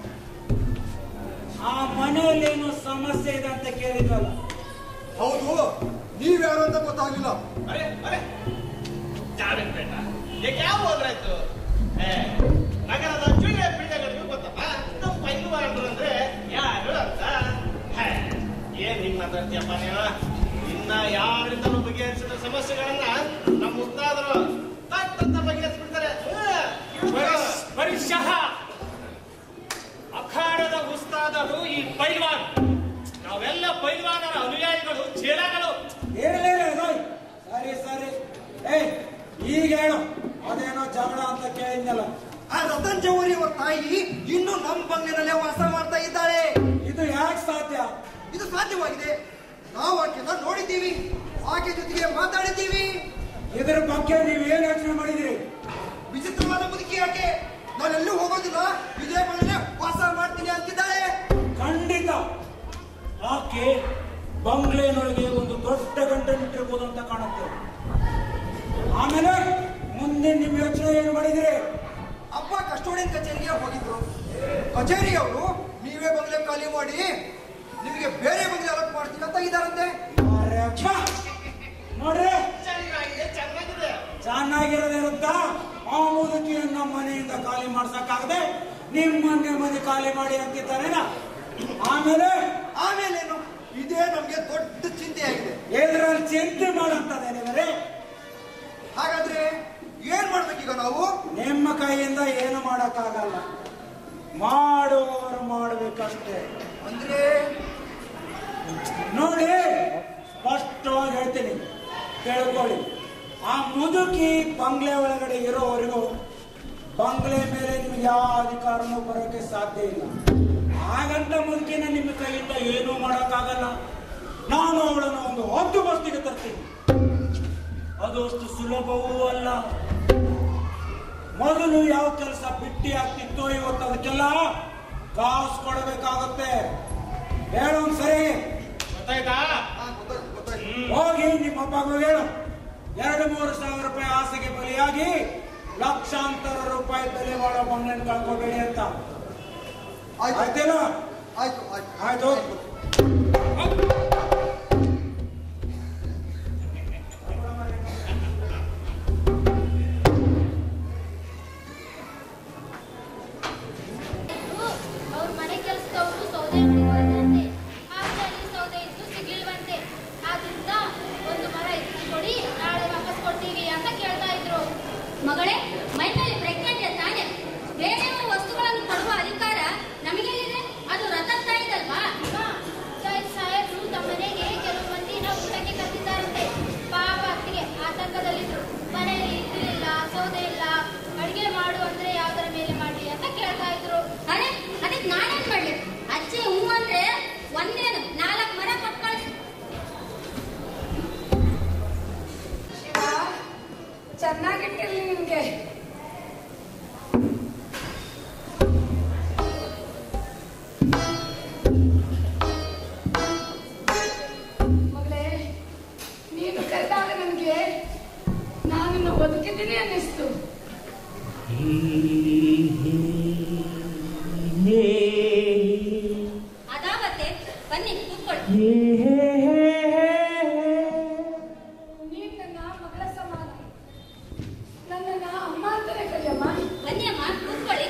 ಆ ಮನೆಯಲ್ಲಿ ಏನು ಸಮಸ್ಯೆ ಇದೆ ಅಂತ ಕೇಳಿದ್ವಲ್ಲ ಹೌದು ನೀವ್ಯಾರು ಅಂತ ಗೊತ್ತಾಗ್ಲಿಲ್ಲ ಅರೆ ಅರೆ ಜಾವೇದ್ ಬೇಟ ಈಗ ಯಾವ ಹೋದ್ರಾಯ್ತು ಏ ನಗರದ ಚುಳ್ಳೆ ಪಿಳ್ಳೆಗಳಿಗೂ ಗೊತ್ತಪ್ಪ ನಮ್ಮ ಪೈಲ್ವಾನ್ರು ಅಂದ್ರೆ ಯಾರು ಅಂತ ಹೇ, ಏನ್ ಹಿಂಗ್ ಮಾತಾಡ್ತೀಯಪ್ಪ ನೀವು ಇನ್ನ ಯಾರಿಂದಲೂ ಬಗೆಹರಿಸಿದ ಸಮಸ್ಯೆಗಳನ್ನ ನಮ್ಮ ಮುತ್ತಾದರು ತಟ್ಟಂತ ಬಗೆಹರಿಸ್ಬಿಡ್ತಾರೆ ಬರೀ ಶಹ ಅಖಾಡದ ಉಸ್ತಾದರು ಈ ಪೈಲ್ವಾನ್ ನಾವೆಲ್ಲ ಪೈಲ್ವಾನರ ಅನುಯಾಯಿಗಳು ಚೇಲಾಗಳು ಸರಿ ಸರಿ ಏ ಈಗ ಹೇಳು ಅದೇನೋ ಜಗಳ ಅಂತ ಕೇಳಿದ್ನಲ್ಲ ಆ ರತನ್ ಚೌರಿ ಅವರ ತಾಯಿ ಇನ್ನು ನಮ್ಮ ಬಂಗ್ಲೆನಲ್ಲೇ ವಾಸ ಮಾಡ್ತಾ ಇದ್ದಾಳೆ ಇದು ಯಾಕೆ ಸಾಧ್ಯ ಇದು ಸಾಧ್ಯವಾಗಿದೆ ನಾವು ಆಕೆನ ನೋಡಿದ್ದೀವಿ ಆಕೆ ಜೊತೆಗೆ ಮಾತಾಡಿದ್ದೀವಿ ಇದ್ರ ಬಗ್ಗೆ ನೀವು ಏನ್ ಯೋಚನೆ ಮಾಡಿದಿರಿ ವಿಚಿತ್ರವಾದ ಮುದುಕಿ ಆಕೆ ನಾನೆಲ್ಲೂ ಹೋಗೋದಿಲ್ಲ ಇದೇ ಬಂಗ್ಲೆ ವಾಸ ಮಾಡ್ತೀನಿ ಅಂತಿದ್ದಾಳೆ ಖಂಡಿತ ಆಕೆ ಬಂಗ್ಲೆನೊಳಗೆ ಒಂದು ದೊಡ್ಡ ಗಂಟನಿಟ್ಟಿರ್ಬೋದು ಅಂತ ಕಾಣುತ್ತೆ ಆಮೇಲೆ ಮುಂದೆ ನಿಮ್ ಯೋಚನೆ ಏನು ಮಾಡಿದಿರಿ ಅಪ್ಪ ಕಸ್ಟೋಡಿಯನ್ ಕಚೇರಿಗೆ ಹೋಗಿದ್ರು ಕಚೇರಿಯವರು ನೀವೇ ಬಂಗ್ಲೆ ಖಾಲಿ ಮಾಡಿ ನಿಮಗೆ ಬೇರೆ ಬಂಗ್ಲೆ ಅಲರ್ಟ್ ಮಾಡ್ತೀವಿ ಅಂತ ಇದ್ದಾರಂತೆ ಅರೆ ಅಪ್ಪ, ನೋಡ್ರಿ ಚೆನ್ನಾಗಿದೆ ಚೆನ್ನಾಗಿದೆ ಚೆನ್ನಾಗಿರೋದಿರುತ್ತ ಆ ಮುದುಕಿಯನ್ನ ಮನೆಯಿಂದ ಖಾಲಿ ಮಾಡ್ಸಕ್ಕಾಗದೆ ನಿಮ್ಮನ್ನೇ ಮನೆ ಖಾಲಿ ಮಾಡಿ ಅಂತಿದ್ದಾರೇನ ಆಮೇಲೆ ಆಮೇಲೇನು ಇದೇ ನಮ್ಗೆ ದೊಡ್ಡ ಚಿಂತೆಯಾಗಿದೆ ಎದ್ರಲ್ಲಿ ಚಿಂತೆ ಮಾಡಂತದೇನಿವರೇ ಹಾಗಾದ್ರೆ ಏನ್ ಮಾಡ್ಬೇಕೀಗ ನಾವು ನಿಮ್ಮ ಕೈಯಿಂದ ಏನು ಮಾಡಕ್ಕಾಗಲ್ಲ ಮಾಡುವವರು ಮಾಡ್ಬೇಕಷ್ಟೇ ಅಂದ್ರೆ ನೋಡಿ ಸ್ಪಷ್ಟವಾಗಿ ಹೇಳ್ತೀನಿ ಕೇಳ್ಕೊಳ್ಳಿ ಆ ಮುದುಕಿ ಬಂಗ್ಲೆ ಒಳಗಡೆ ಇರೋವರೆಗೂ ಬಂಗ್ಲೆ ಮೇಲೆ ನಿಮ್ಗೆ ಯಾವ ಅಧಿಕಾರನೂ ಬರೋಕೆ ಸಾಧ್ಯ ಇಲ್ಲ ಹಾಗಂತ ಮುದುಕಿನ ನಿಮ್ಮ ಕೈಯಿಂದ ಏನೂ ಮಾಡೋಕ್ಕಾಗಲ್ಲ ನಾನು ಅವಳನ್ನು ಒಂದು ಹತ್ತು ಬಸ್ತಿಗೆ ತರ್ತೀನಿ ಅದು ಅಷ್ಟು ಸುಲಭವೂ ಅಲ್ಲ ಮೊದಲು ಯಾವ ಕೆಲಸ ಬಿಟ್ಟಿ ಆಗ್ತಿತ್ತೋ ಇವತ್ತು ಅದಕ್ಕೆಲ್ಲ ಕಾಸು ಕೊಡಬೇಕಾಗುತ್ತೆ ಹೇಳೋನ್ ಸರಿ ಗೊತ್ತಾಯ್ತಾ ಹೋಗಿ ನಿಮ್ಮ ಅಪ್ಪಗೂ ಹೇಳು ಎರಡು ಮೂರು ಸಾವಿರ ರೂಪಾಯಿ ಆಸೆಗೆ ಬಲಿಯಾಗಿ ಲಕ್ಷಾಂತರ ರೂಪಾಯಿ ಬೆಲೆ ಮಾಡೋ ಬಂಗ್ಲೆನ್ ಕಳ್ಕೋಬೇಡಿ ಅಂತ ಆಯ್ತೇನೋ ಆಯ್ತು ಆಯ್ತು ಅವ್ರ ಮನೆ ಕೆಲಸದವರು ಸೌದೆ ಅಂಗಡಿಗೆ ಹೋದ್ರಂತೆ ಆದ್ರೆ ಅಲ್ಲಿ ಸೌದೆ ಇದ್ದು ಸಿಗ್ಲಿಲ್ವಂತೆ ಆದ್ರಿಂದ ಒಂದು ಮರ ಇತ್ತು ಕೊಡಿ ನಾಳೆ ವಾಪಸ್ ಕೊಡ್ತೀವಿ ಅಂತ ಕೇಳ್ತಾ ಇದ್ರು ಮಗಳೇ ಮೈ ಮೇಲೆ ಪ್ರೆಗ್ನೆಂಟ್ ತಾನೆ ಬೇರೆ ವಸ್ತುಗಳನ್ನು ಕೊಡುವ ಅಧಿಕಾರ ನಮಗೆಲ್ಲಿದೆ ಅದು ರತನ್ ತಾಯಿದಲ್ವಾ ಜೈ ಸಾಹೇಬ್ರು ತಮ್ಮ ಮನೆಗೆ ಕೆಲವು ಮಂದಿನ ಊಟಕ್ಕೆ ಕರೆದಿದ್ದಾರಂತೆ ಪಾಪ ಅತ್ತಿಗೆ ಆತಂಕದಲ್ಲಿದ್ರು ಮನೆಯಲ್ಲಿ ಇದ್ದಿಲ್ಲ ಸೌದೆ ಇಲ್ಲ ಅಡಿಗೆ ಮಾಡು ಅಂದ್ರೆ ಯಾವ್ದರ ಮೇಲೆ ಮಾಡ್ಲಿ ಅಂತ ಕೇಳ್ತಾ ಇದ್ರು ಅರೆ ಅದಕ್ಕೆ ನಾನೇನ್ ಮಾಡ್ಲಿ ಅಜ್ಜಿ ಹೂ ಅಂದ್ರೆ ಒಂದೇನು ನಾಲ್ಕು ಮರ ಕೊಟ್ಟು ಕಳ್ಸಿ ಶಿವ ಚೆನ್ನಾಗಿಟ್ಟಿರ್ಲಿ ನಿಮ್ಗೆ ಮಗಳೇ ನೀನು ಕರೆದಾಗ ನನಗೆ ನಾನಿನ್ನು ಬದುಕಿದ್ದೀನಿ ಅನ್ನಿಸ್ತು ಅದಾವತ್ತೆ ಬನ್ನಿ ಕೂತ್ಕೊಳ್ಳಿ ನೀನ್ ನನ್ನ ಮಗಳ ಸಮಾನ ನನ್ನನ್ನ ಅಮ್ಮ ಅಂತಾನೆ ಕರಿಯಮ್ಮ ಬನ್ನಿ ಅಮ್ಮ ಕೂತ್ಕೊಳ್ಳಿ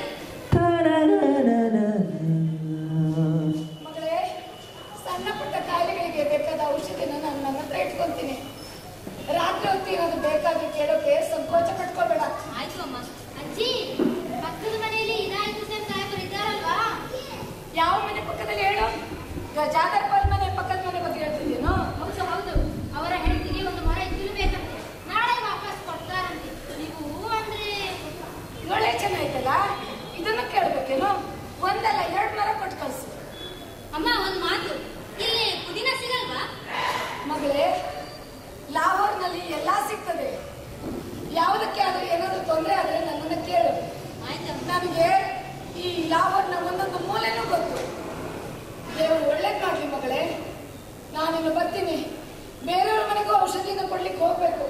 ಮಗಳೇ ಸಣ್ಣ ಪುಟ್ಟ ಕಾಯಿಲೆಗಳಿಗೆ ಬೇಕಾದ ಔಷಧಿನ ನಾನು ನನ್ನ ಹತ್ರ ಇಟ್ಕೊಂತೀನಿ ರಾತ್ರಿ ಹೊತ್ತು ಏನಾದ್ರು ಬೇಕಾಗಿ ಕೇಳೋಕೆ ಸಂಕೋಚ ಪಟ್ಕೋಬೇಡ ಆಯ್ತು ಅಮ್ಮ ಅಜ್ಜಿ ಪಕ್ಕದ ಮನೆಯಲ್ಲಿ ಇದಾಯ್ತು ಸರ್ ಸಾಹೇಬರು ಇದ್ದಾರಲ್ವಾ ಯಾವ ಮನೆ ಪಕ್ಕದಲ್ಲಿ ಹೇಳು ಗಜಾದರ್ ಪಲ್ ಮನೆ ಪಕ್ಕದ ಮನೆ ನಾನು ಬರ್ತೀನಿ ಬೇರೆಯವ್ರ ಮನೆಗೂ ಔಷಧಿನ ಕೊಡ್ಲಿಕ್ಕೆ ಹೋಗ್ಬೇಕು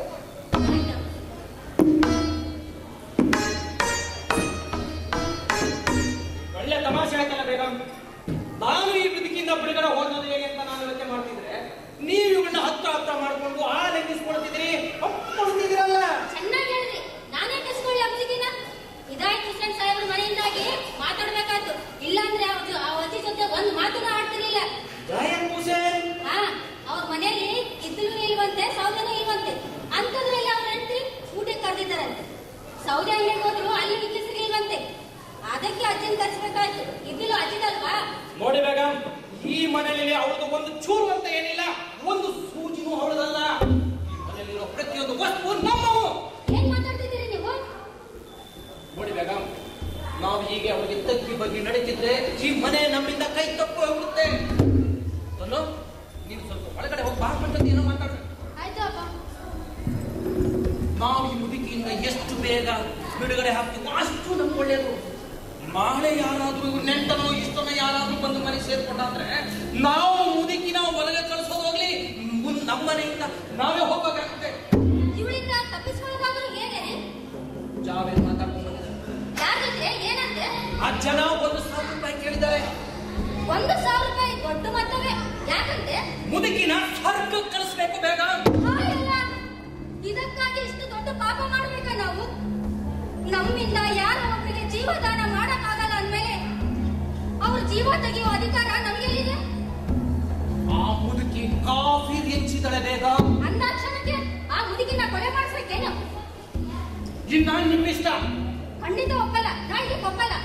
ಒಳ್ಳೆ ತಮಾಷೆ ಆಯ್ತಲ್ಲ ಬೇಗ ನಾನು ಈ ಬದುಕಿಂದ ಬಿಡುಗಡೆ ಹೋಗೋದು ಹೇಗೆ ಅಂತ ನಾನು ಯೋಚನೆ ಮಾಡ್ತಿದ್ರೆ ನೀವು ಇವನ್ನ ಹತ್ರ ಹತ್ರ ಮಾಡ್ಕೊಂಡು ಆ ಲೆಕ್ಕಿಸ್ಕೊಳ್ತಿದ್ರಿ ಒಪ್ಕೊಳ್ತಿದ್ದೀರಲ್ಲ ಚೆನ್ನಾಗಿ ಹೇಳಿದ್ರಿ ನಾನೇ ಕಸ್ಕೊಳ್ಳಿ ಅಪ್ಸಿಗಿನ ಇದಾಯ್ತು ಹುಸೇನ್ ಸಾಹೇಬ್ರ ಮನೆಯಿಂದಾಗಿ ಮಾತಾಡ್ಬೇಕಾಯ್ತು ಇಲ್ಲಾಂದ್ರೆ ಅವ್ರು ಆ ಅಜ್ಜಿ ಜೊತೆ ಒಂದ್ ಮಾತನ್ನ ಆಡ್ತಿರ್ಲಿಲ್ಲ ಜಾಯನ್ ಹುಸೇನ್ ಹಾ ಅವ್ರ ಮನೆಯಲ್ಲಿ ಇದ್ದಲು ಇಲ್ವಂತೆ ಸೌದೆನೂ ಇಲ್ವಂತೆ ಅಂತದ್ರಲ್ಲಿ ಅವ್ರ ಹೆಂಡತಿ ಊಟಕ್ಕೆ ಕರೆದಿದ್ದಾರಂತೆ ಸೌದೆ ಅಂಗಡಿಗೆ ಹೋದ್ರು ಅಲ್ಲಿ ಇಡ್ಲಿ ಸಿಗ್ಲಿಲ್ವಂತೆ ಅದಕ್ಕೆ ಅಜ್ಜನ್ ಕರ್ಸ್ಬೇಕಾಯ್ತು ಇದ್ದಿಲು ಅಜ್ಜಿದಲ್ವಾ ನೋಡಿ ಬೇಗ ಈ ಮನೆಯಲ್ಲಿ ಅವಳದು ಒಂದು ಚೂರು ಅಂತ ಏನಿಲ್ಲ ಒಂದು ಸೂಜಿನೂ ಅವಳದಲ್ಲ ಈ ಮನೆಯಲ್ಲಿರೋ ಪ್ರತಿಯೊಂದು ವಸ್ತು ನಮ್ಮವು ಏನ್ ಮಾತಾಡ್ತಿದ್ದೀರಿ ನೀವು ನೋಡಿ ಬೇಗ ನಾವು ಹೀಗೆ ಅವರಿಗೆ ತಗ್ಗಿ ಬಗ್ಗೆ ನಡೀತಿದ್ರೆ ಈ ಮನೆ ನಮ್ಮಿಂದ ಕೈ ತಪ್ಪು ಹೋಗ್ಬಿಡುತ್ತೆ ಅಲ್ಲೋ ನೀನು ಸ್ವಲ್ಪ ಒಳಗಡೆ ಹೋಗಿ ಬಾ ಅಂತ ಏನೋ ಮಾತಾಡ ಆಯ್ತು ಅಪ್ಪ ನಾವು ಈ ಮುದುಕಿಯಿಂದ ಎಷ್ಟು ಬೇಗ ಬಿಡುಗಡೆ ಹಾಕ್ತೀವೋ ಅಷ್ಟು ನಮ್ಗೆ ಒಳ್ಳೆಯದು ನಾಳೆ ಯಾರಾದ್ರೂ ನೆಂಟನೋ ಇಷ್ಟನೋ ಯಾರಾದ್ರೂ ಬಂದು ಮನೆ ಸೇರ್ಕೊಂಡ್ರೆ ನಾವು ಮುದುಕಿನ ಒಳಗೆ ಕಳಿಸೋದು ಹೋಗ್ಲಿ ಮುಂದ್ ನಮ್ಮ ಮನೆಯಿಂದ ನಾವೇ ಹೋಗ್ಬೇಕಾಗುತ್ತೆ ಇವಳಿಂದ ತಪ್ಪಿಸ್ಕೊಳ್ಳೋದಾದ್ರೂ ಹೇಗೆ ಜಾವೇನ್ ಮಾತಾಡ್ಕೊಂಡು ಬಂದಿದ್ದಾರೆ ಯಾರ ಜೊತೆ ಏನಂತೆ ಆ ಜನ ಒಂದು ಸಾವಿರ ರೂಪಾಯಿ ಕೇಳಿದ್ದಾರೆ ಒಂದು ಸಾವಿರ ರೂಪಾಯಿ ದೊಡ್ಡ ಮೊತ್ತವೇ ಯಾಕಂತೆ ಮುದುಕಿನ ಸ್ವರ್ಗಕ್ಕೆ ಕಳಿಸ್ಬೇಕು ಬೇಗ ಹಾಯಲ್ಲ. ಇದಕ್ಕಾಗಿ ಇಷ್ಟು ದೊಡ್ಡ ಪಾಪ ಮಾಡ್ಬೇಕಾ ನಾವು ನಮ್ಮಿಂದ ಯಾರ ಒಬ್ಬರಿಗೆ ಜೀವದಾನ ಮಾಡಕ್ಕಾಗಲ್ಲ ಅಂದ್ಮೇಲೆ ಅವ್ರ ಜೀವ ತೆಗೆಯುವ ಅಧಿಕಾರ ನಮಗೆಲ್ಲಿದೆ ಆ ಮುದುಕಿ ಕಾಫಿ ಹೆಂಚಿದಳೆ ಬೇಗ ಅಂದಾಕ್ಷಣಕ್ಕೆ ಆ ಮುದುಕಿನ ಕೊಲೆ ಮಾಡ್ಸಕ್ಕೇನು ಇನ್ನ ನಿಮ್ಮಿಷ್ಟ ಖಂಡಿತ ಒಪ್ಪಲ್ಲ ನಾ ಇದಕ್ಕೆ ಒಪ್ಪಲ್ಲ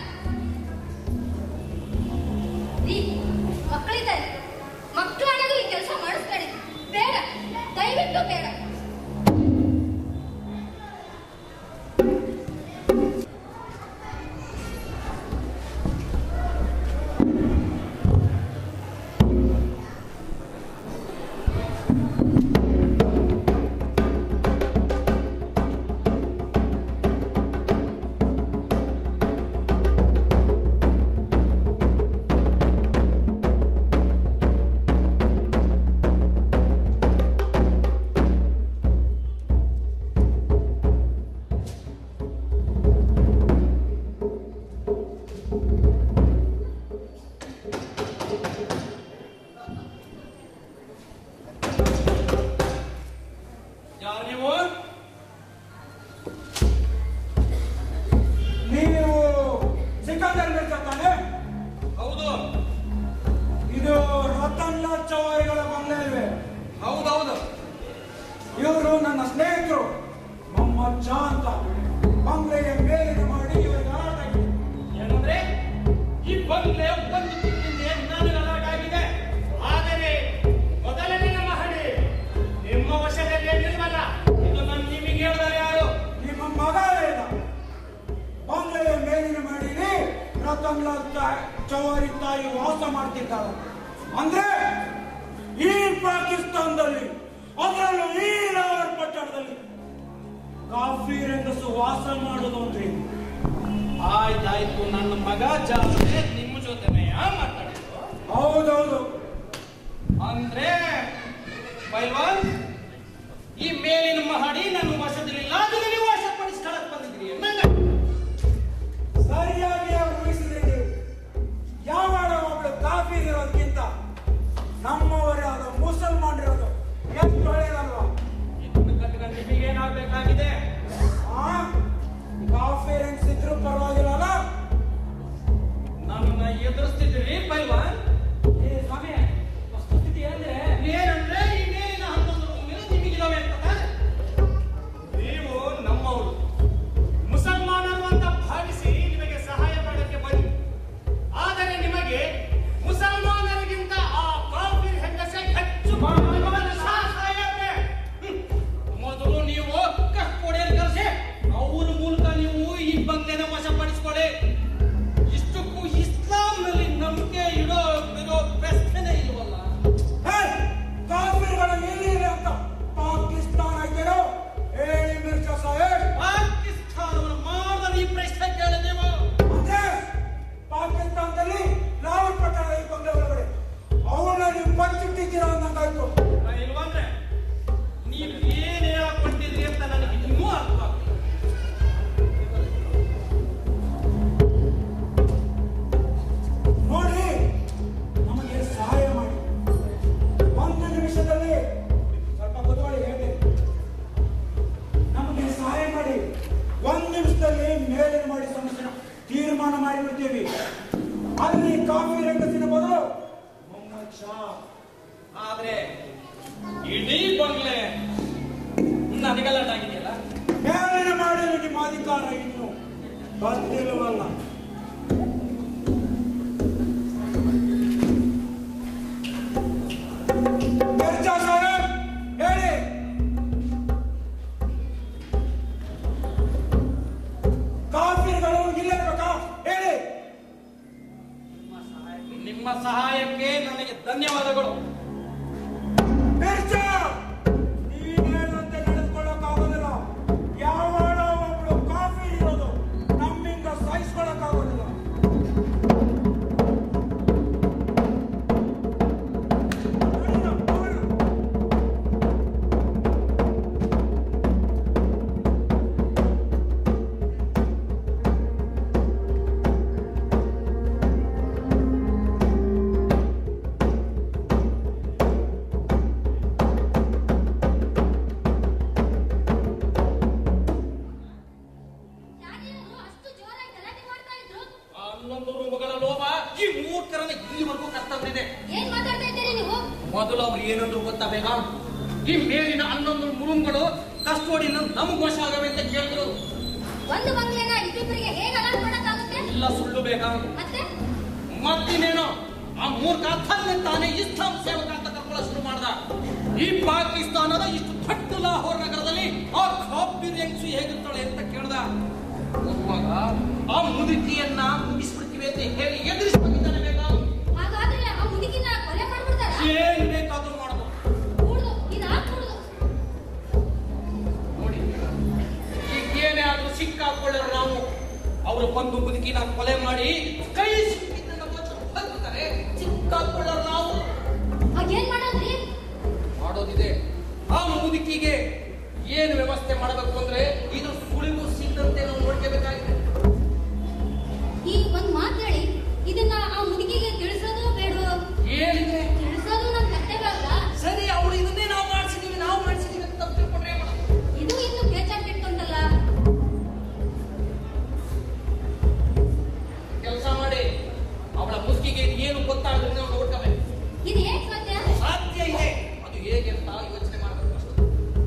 ರೀ ಮಕ್ಕಳಿದ್ದಾರೆ ಮಕ್ಕಳಾಣಗೂ ಈ ಕೆಲಸ ಮಾಡಿಸ್ಬೇಡಿ ಬೇಡ ದಯವಿಟ್ಟು ಬೇಡ ಯಾರು ನೀವು ನೀವು ಸಿಕಂದರ್ ಮಿರ್ಜಾ ತಾನೆ ಹೌದು ಇದು ರತನ್ ಲಾಲ್ ಚೌಹಾರಿಗಳ ಬಂಗ್ಲೆ ಇಲ್ವೇ ಹೌದೌದು ಇವರು ನನ್ನ ಸ್ನೇಹಿತರು ಮೊಹಮ್ಮದ್ ಶಾ ಅಂತ ಬಂಗ್ಲೆಯ ಮೇಲಿನ ಮಾಡಿ ಇವರಿಗೆ ಆಟ ಆಗಿದೆ ಏನಂದ್ರೆ ಈ ಬಂಗ್ಲೆ ಒಂದು ತಿಂಗಳಿಂದ ನಾನು ಅಲಾಟಾಗಿದೆ ಆದರೆ ಮೊದಲನೇ ಮಹಡಿ ನಿಮ್ಮ ವಶದಲ್ಲಿ ನಿಲ್ವಲ್ಲ ಇದು ನಾನು ನಿಮಗೆ ಹೇಳಿದರೆ ಯಾರು ನಿಮ್ಮ ಮಗ ಇಲ್ಲ ಬಂಗ್ಲೆಯ ಮೇಲಿನ ಮಾಡಿಲಿ ರತನ್ ಲಾಲ್ ತಾ- ಚೌಹಾರಿ ತಾಯಿ ವಾಸ ಮಾಡ್ತಿದ್ದಾಳೆ ಅಂದ್ರೆ ಈ ಪಾಕಿಸ್ತಾನದಲ್ಲಿ ಅದರಲ್ಲೂ ಈ ಲಾಹೋರ್ ಪಟ್ಟಣದಲ್ಲಿ ಕಾಫಿ ರಂಗಸು ವಾಸ ಮಾಡೋದು ಅಂದ್ರೆ ಇದು. ಆಯ್ತಾಯ್ತು ನನ್ನ ಮಗ ಜಾಸ್ತಿ ನಿಮ್ಮ ಜೊತೆನೆಯ ಮಾತಾಡಿದ್ರು ಹೌದೌದು ಅಂದ್ರೆ ಪೈಲ್ವಾನ್ ಈ ಮೇಲಿನ ಮಹಡಿ ನನ್ನ ವಶದಲ್ಲಿಲ್ಲ ಅದನ್ನ ನೀವು ವಶಪಡಿಸ್ಕೊಳಕ್ ಬಂದಿದ್ರಿ ನಂಗ ಸರಿಯಾಗಿ ಅವ್ರು ಊಹಿಸಿದ್ದೀರಿ ಯಾವಾಗ ಒಬ್ಳು ಕಾಫಿ ಇರೋದಕ್ಕಿಂತ ನಮ್ಮವರೇ ಅದು ಮುಸಲ್ಮಾನರಿರೋದು ಎಷ್ಟು ಒಳ್ಳೆಯದಲ್ವಾ ಇದನ್ನ ಕಟ್ಕೊಂಡು ನಿಮಗೆ ಏನಾಗ್ಬೇಕಾಗಿದೆ ಆ ಕಾಫಿ ರಂಗ್ಸ್ ಇದ್ರು ಪರವಾಗಿಲ್ಲ ನಮ್ಮನ್ನ ಎದುರಿಸ್ತಿದ್ರಿ ಪೈಲ್ವಾನ್ ಏ ಸ್ವಾಮಿ ವಸ್ತುಸ್ಥಿತಿ ಅಂದ್ರೆ ಏನಂದ್ರೆ ಈ ಮೇಲಿನ ಹನ್ನೊಂದು ರೂಮಿನ ನಿಮಗಿದಾವೆ ಅಂತ ತಾನೆ? ನೀವು ನಮ್ಮವರು ಮುಸಲ್ಮಾನರು ಅಂತ ಭಾವಿಸಿ ನಿಮಗೆ ಸಹಾಯ ಮಾಡೋಕ್ಕೆ ಬನ್ನಿ ಆದರೆ ನಿಮಗೆ ಮುಸಲ್ಮಾನರಿಗಿಂತ ಆ ಕಾಫಿರ್ ಹೆಂಗಸೆ ಹೆಚ್ಚು ಮಹತ್ವದ ಸಹಾಯವೇ. ಹ್ಮ್. ಮೊದಲು ನೀವು ಕಷ್ಟಪಡಿ ಕರೆಸಿ ಅವ್ರ ಮೂಲಕ ನೀವು ಈ ಬಂಗ್ಲೆನ ವಶಪಡಿಸ್ಕೊಳ್ಳಿ ಇಷ್ಟಕ್ಕೂ ಇಸ್ಲಾಂನಲ್ಲಿ ನಂಬಿಕೆ ಇಡೋ ಇರೋ ಪ್ರಶ್ನೆ ಇಲ್ವಲ್ಲ ಕಾಫಿಗಳ ಎಲ್ಲಿದೆ ಅಂತ ಪಾಕಿಸ್ತಾನ ಇದ್ದೀರೋ ಹೇಳಿ ಮಿರ್ಜಾ ಸಾಹೇಬ್ ಪಾಕಿಸ್ತಾನವನ್ನು ಮಾಡಲು ಈ ಪ್ರಶ್ನೆ ಕೇಳಿದೆವು ಅಂದ್ರೆ ಪಾಕಿಸ್ತಾನದಲ್ಲಿ ಲಾಹೋರ್ ಪಟ್ಟಣದ ಈ ಬಂಗ್ಲೆ ಒಳಗಡೆ ಅವನ್ನ ನೀವು ಬಚ್ಚಿಟ್ಟಿದ್ದೀರಾ ಅಂದಂಗಾಯ್ತು ಮಾಡಿದ್ದೀವಿ ಅಲ್ಲಿ ಕಾಫಿ ರಂಗಸಿನ ಬದಲು ಮೊಹಮ್ಮದ್ ಶಾ ಆದ್ರೆ ಇಡೀ ಬಂಗ್ಲೆ ನನಗಲ್ಲಾಗಿದೆಯಲ್ಲ ಮೇಲಿನ ಮಾಡಲು ನಿಮ್ಮ ಅಧಿಕಾರ ಇನ್ನು ಬಂದಿಲ್ಲವಲ್ಲ ಮಿರ್ಜಾ ಸಾಹೇಬ್ ಹೇಳಿ ಕಾಫಿಗಳು ಇಲ್ಲಿರ್ಬೇಕಾ ಹೇಳಿ ನಿಮ್ಮ ಸಹಾಯಕ್ಕೆ ನನಗೆ ಧನ್ಯವಾದಗಳು ಮಿರ್ಜಾ ನೀನೇನಂತೆ ನಡೆದುಕೊಳ್ಳಕ್ಕಾಗೋದಿಲ್ಲ ಯಾವಾಳ ಒಬ್ಳು ಕಾಫಿ ಇರೋದು ನಮ್ಮಿಂದ ಸಹಿಸ್ಕೊಳ್ಳಕ್ಕಾಗೋದಿಲ್ಲ ಹನ್ನೊಂದು ರೂಮಗಳ ಲೋಭ ಈ ಮೂರ್ಖರನ್ನ ಇಲ್ಲಿವರೆಗೂ ಕರ್ತವ್ಯವಿದೆ ಏನ್ ಮಾತಾಡ್ತಾ ಇದ್ದೀರಿ ನೀವು ಮೊದಲು ಅವ್ರು ಏನಂದ್ರು ಗೊತ್ತಾ ಬೇಗ ಈ ಮೇಲಿನ ಹನ್ನೊಂದು ಮುರುಂಗಳು ಕಸ್ಟೋಡಿನ ನಮ್ಗೆ ವಶ ಆಗವೆ ಅಂತ ಕೇಳಿದ್ರು ಒಂದು ಬಂಗ್ಲೆನ ಇಬ್ಬಿಬ್ಬರಿಗೆ ಹೇಗೆ ಅಲಾಟ್ ಮಾಡಕ್ಕಾಗುತ್ತೆ ಎಲ್ಲ ಸುಳ್ಳು ಬೇಕಾ ಮತ್ತೆ ಮತ್ತಿನೇನೋ ಆ ಮೂರ್ಖ ತನ್ನೆ ತಾನೇ ಇಸ್ಲಾಂ ಸೇವಕ ಅಂತ ಕರ್ಕೊಳ್ಳೋ ಶುರು ಮಾಡ್ದ ಈ ಪಾಕಿಸ್ತಾನದ ಇಷ್ಟು ದೊಡ್ಡ ಲಾಹೋರ್ ನಗರದಲ್ಲಿ ಆ ಕಾಪಿ ಹೆಂಗ್ಸು ಹೇಗಿರ್ತಾಳೆ ಅಂತ ಕೇಳ್ದ ಹೋಗುವಾಗ ಆ ಮುದುಕಿಯನ್ನ ಮುಗಿಸ್ಬಿಡ್ತೀವಿ ಅಂತ ಹೇಳಿ ಎದುರಿಸ್ಬೇಕಿದ್ದಾನೆ ಬೇಗ ಹಾಗಾದ್ರೆ ಆ ಮುದುಕಿನ ಕೊಲೆ ಮಾಡ್ಬಿಡ್ತಾರ ಏನ್ ಬೇಕಾದ್ರೂ ಮಾಡ್ಬೋದು ಕೂಡ್ದು ಇದು ಹಾಕ್ಬಿಡುದು ನೋಡಿ ಈಗೇನೇ ಆದ್ರೂ ಸಿಕ್ಕಾಕೊಳ್ಳೋರು ನಾವು ಅವರು ಬಂದು ಮುದುಕಿನ ಕೊಲೆ ಮಾಡಿ ಕೈ ಸಿಕ್ಕಿದ್ದನ್ನ ಕೊಟ್ಟು ಹೋಗ್ತಾರೆ ಸಿಕ್ಕಾಕೊಳ್ಳೋರು ನಾವು ಹಾಗೇನ್ ಮಾಡೋದ್ರಿ ಮಾಡೋದಿದೆ ಆ ಮುದುಕಿಗೆ ಏನು ವ್ಯವಸ್ಥೆ ಮಾಡಬೇಕು ಅಂದ್ರೆ ಇದು ಸುಳಿವು ಸಿಕ್ಕಂತೆ ನಾವು ನೋಡ್ಕೋಬೇಕಾಗಿದೆ ಈಗ ಒಂದ್ ಮಾತು ಹೇಳಿ ಇದನ್ನ ಆ ಮುದುಕಿಗೆ ತಿಳಿಸೋದು ಬೇಡವೋ ಏನಿದೆ ತಿಳಿಸೋದು ನಮ್ ಕರ್ತವ್ಯ ಅಲ್ಲ ಸರಿ ಅವಳು ಇದನ್ನೇ ನಾವು ಮಾಡಿಸಿದೀವಿ ನಾವು ಮಾಡಿಸಿದೀವಿ ಅಂತ ತಪ್ಪು ತಿಳ್ಕೊಂಡ್ರೆ ಏನ್ ಮಾಡೋದು? ಇದು ಇನ್ನು ಬೇಚಾಕಿಟ್ಕೊಂಡಲ್ಲ ಕೆಲಸ ಮಾಡಿ ಅವಳ ಮುದುಕಿಗೆ ಏನು ಗೊತ್ತಾಗದ್ರೆ ನಾವು ನೋಡ್ಕೋಬೇಕು ಇದು ಹೇಗ್ ಸಾಧ್ಯ ಸಾಧ್ಯ ಇದೆ ಅದು ಹೇಗೆ ಅಂತ ಯೋಚನೆ ಮಾಡಬೇಕು ಅಷ್ಟೇ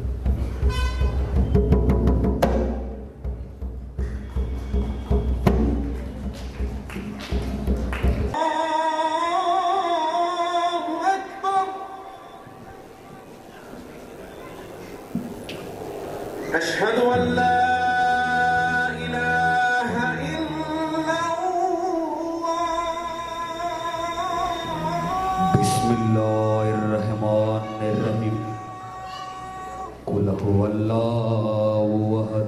أشهد أن لا إله إلا بسم الله الرحمن الرحيم قل هو الله أحد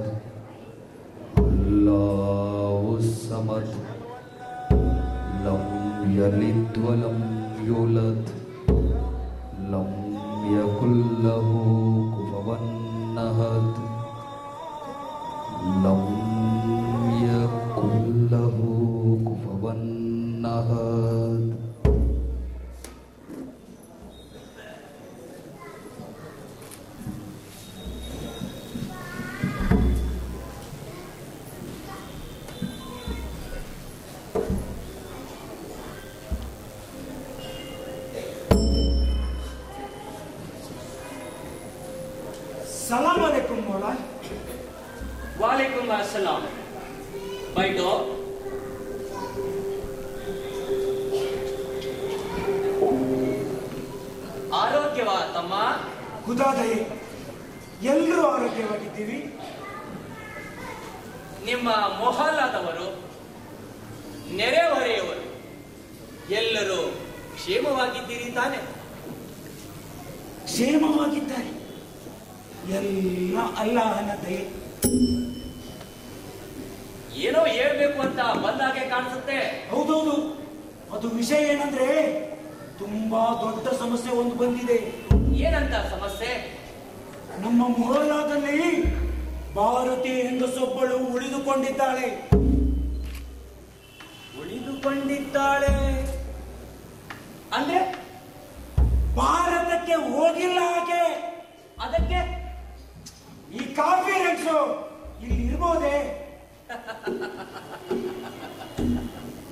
الله الصمد لم يلد ولم يولد لم يكن له كفوا أحد لم يكن له كفوا أحد ಸಲಾಮ್ ಅಲೈಕುಂ ಮೌಲಾ वालेकुम अस्सलाम बैठो ಆರೋಗ್ಯವಾ ತಮ್ಮ ಹುದಾದಯೆ ಎಲ್ಲರೂ ಆರೋಗ್ಯವಾಗಿದ್ದೀವಿ ನಿಮ್ಮ ಮೊಹಲ್ಲಾದವರು ನೆರೆಹೊರೆಯವರು ಎಲ್ಲರೂ ಕ್ಷೇಮವಾಗಿದ್ದೀರಿ ತಾನೆ ಕ್ಷೇಮವಾಗಿದ್ದಾರೆ ಎಲ್ಲ ಅಲ್ಲಾಹನ ದಯೆ ಏನೋ ಹೇಳ್ಬೇಕು ಅಂತ ಬಂದಾಗೆ ಕಾಣಿಸುತ್ತೆ ಹೌದೌದು ಅದು ವಿಷಯ ಏನಂದ್ರೆ ತುಂಬಾ ದೊಡ್ಡ ಸಮಸ್ಯೆ ಒಂದು ಬಂದಿದೆ ಏನಂತ ಸಮಸ್ಯೆ ನಮ್ಮ ಮೊಹಲ್ಲಾದಲ್ಲಿ ಭಾರತೀಯ ಹೆಂಗಸೊಬ್ಬಳು ಉಳಿದುಕೊಂಡಿದ್ದಾಳೆ ಉಳಿದುಕೊಂಡಿದ್ದಾಳೆ ಅಂದ್ರೆ ಭಾರತಕ್ಕೆ ಹೋಗಿಲ್ಲ ಆಕೆ ಅದಕ್ಕೆ ಈ ಕಾಫಿ ರೆಕ್ಸು ಇಲ್ಲಿ ಇರ್ಬೋದೇ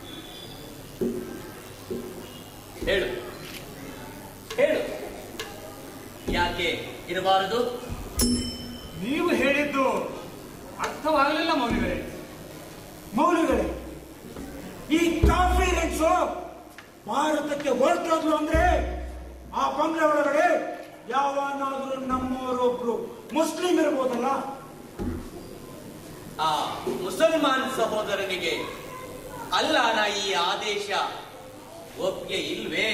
ಹೇಳು ಹೇಳು ಯಾಕೆ ಇರಬಾರದು ನೀವು ಹೇಳಿದ್ದು ಅರ್ಥವಾಗಲಿಲ್ಲ ಮೌಲ್ಯವರೇ ಮೌಲ್ಯಗಳೇ ಈ ಕಾಫಿ ರಿಕ್ಸು ಭಾರತಕ್ಕೆ ಹೊರಟೋದ್ರು ಅಂದ್ರೆ ಆ ಬಂಗ್ಲೆ ಒಳಗಡೆ ಯಾವನಾದ್ರೂ ನಮ್ಮವರೊಬ್ರು ಮುಸ್ಲಿಂ ಇರ್ಬೋದಲ್ಲ ಆ ಮುಸಲ್ಮಾನ್ ಸಹೋದರನಿಗೆ ಅಲ್ಲಾನ ಈ ಆದೇಶ ಒಪ್ಪಿಗೆ ಇಲ್ವೇ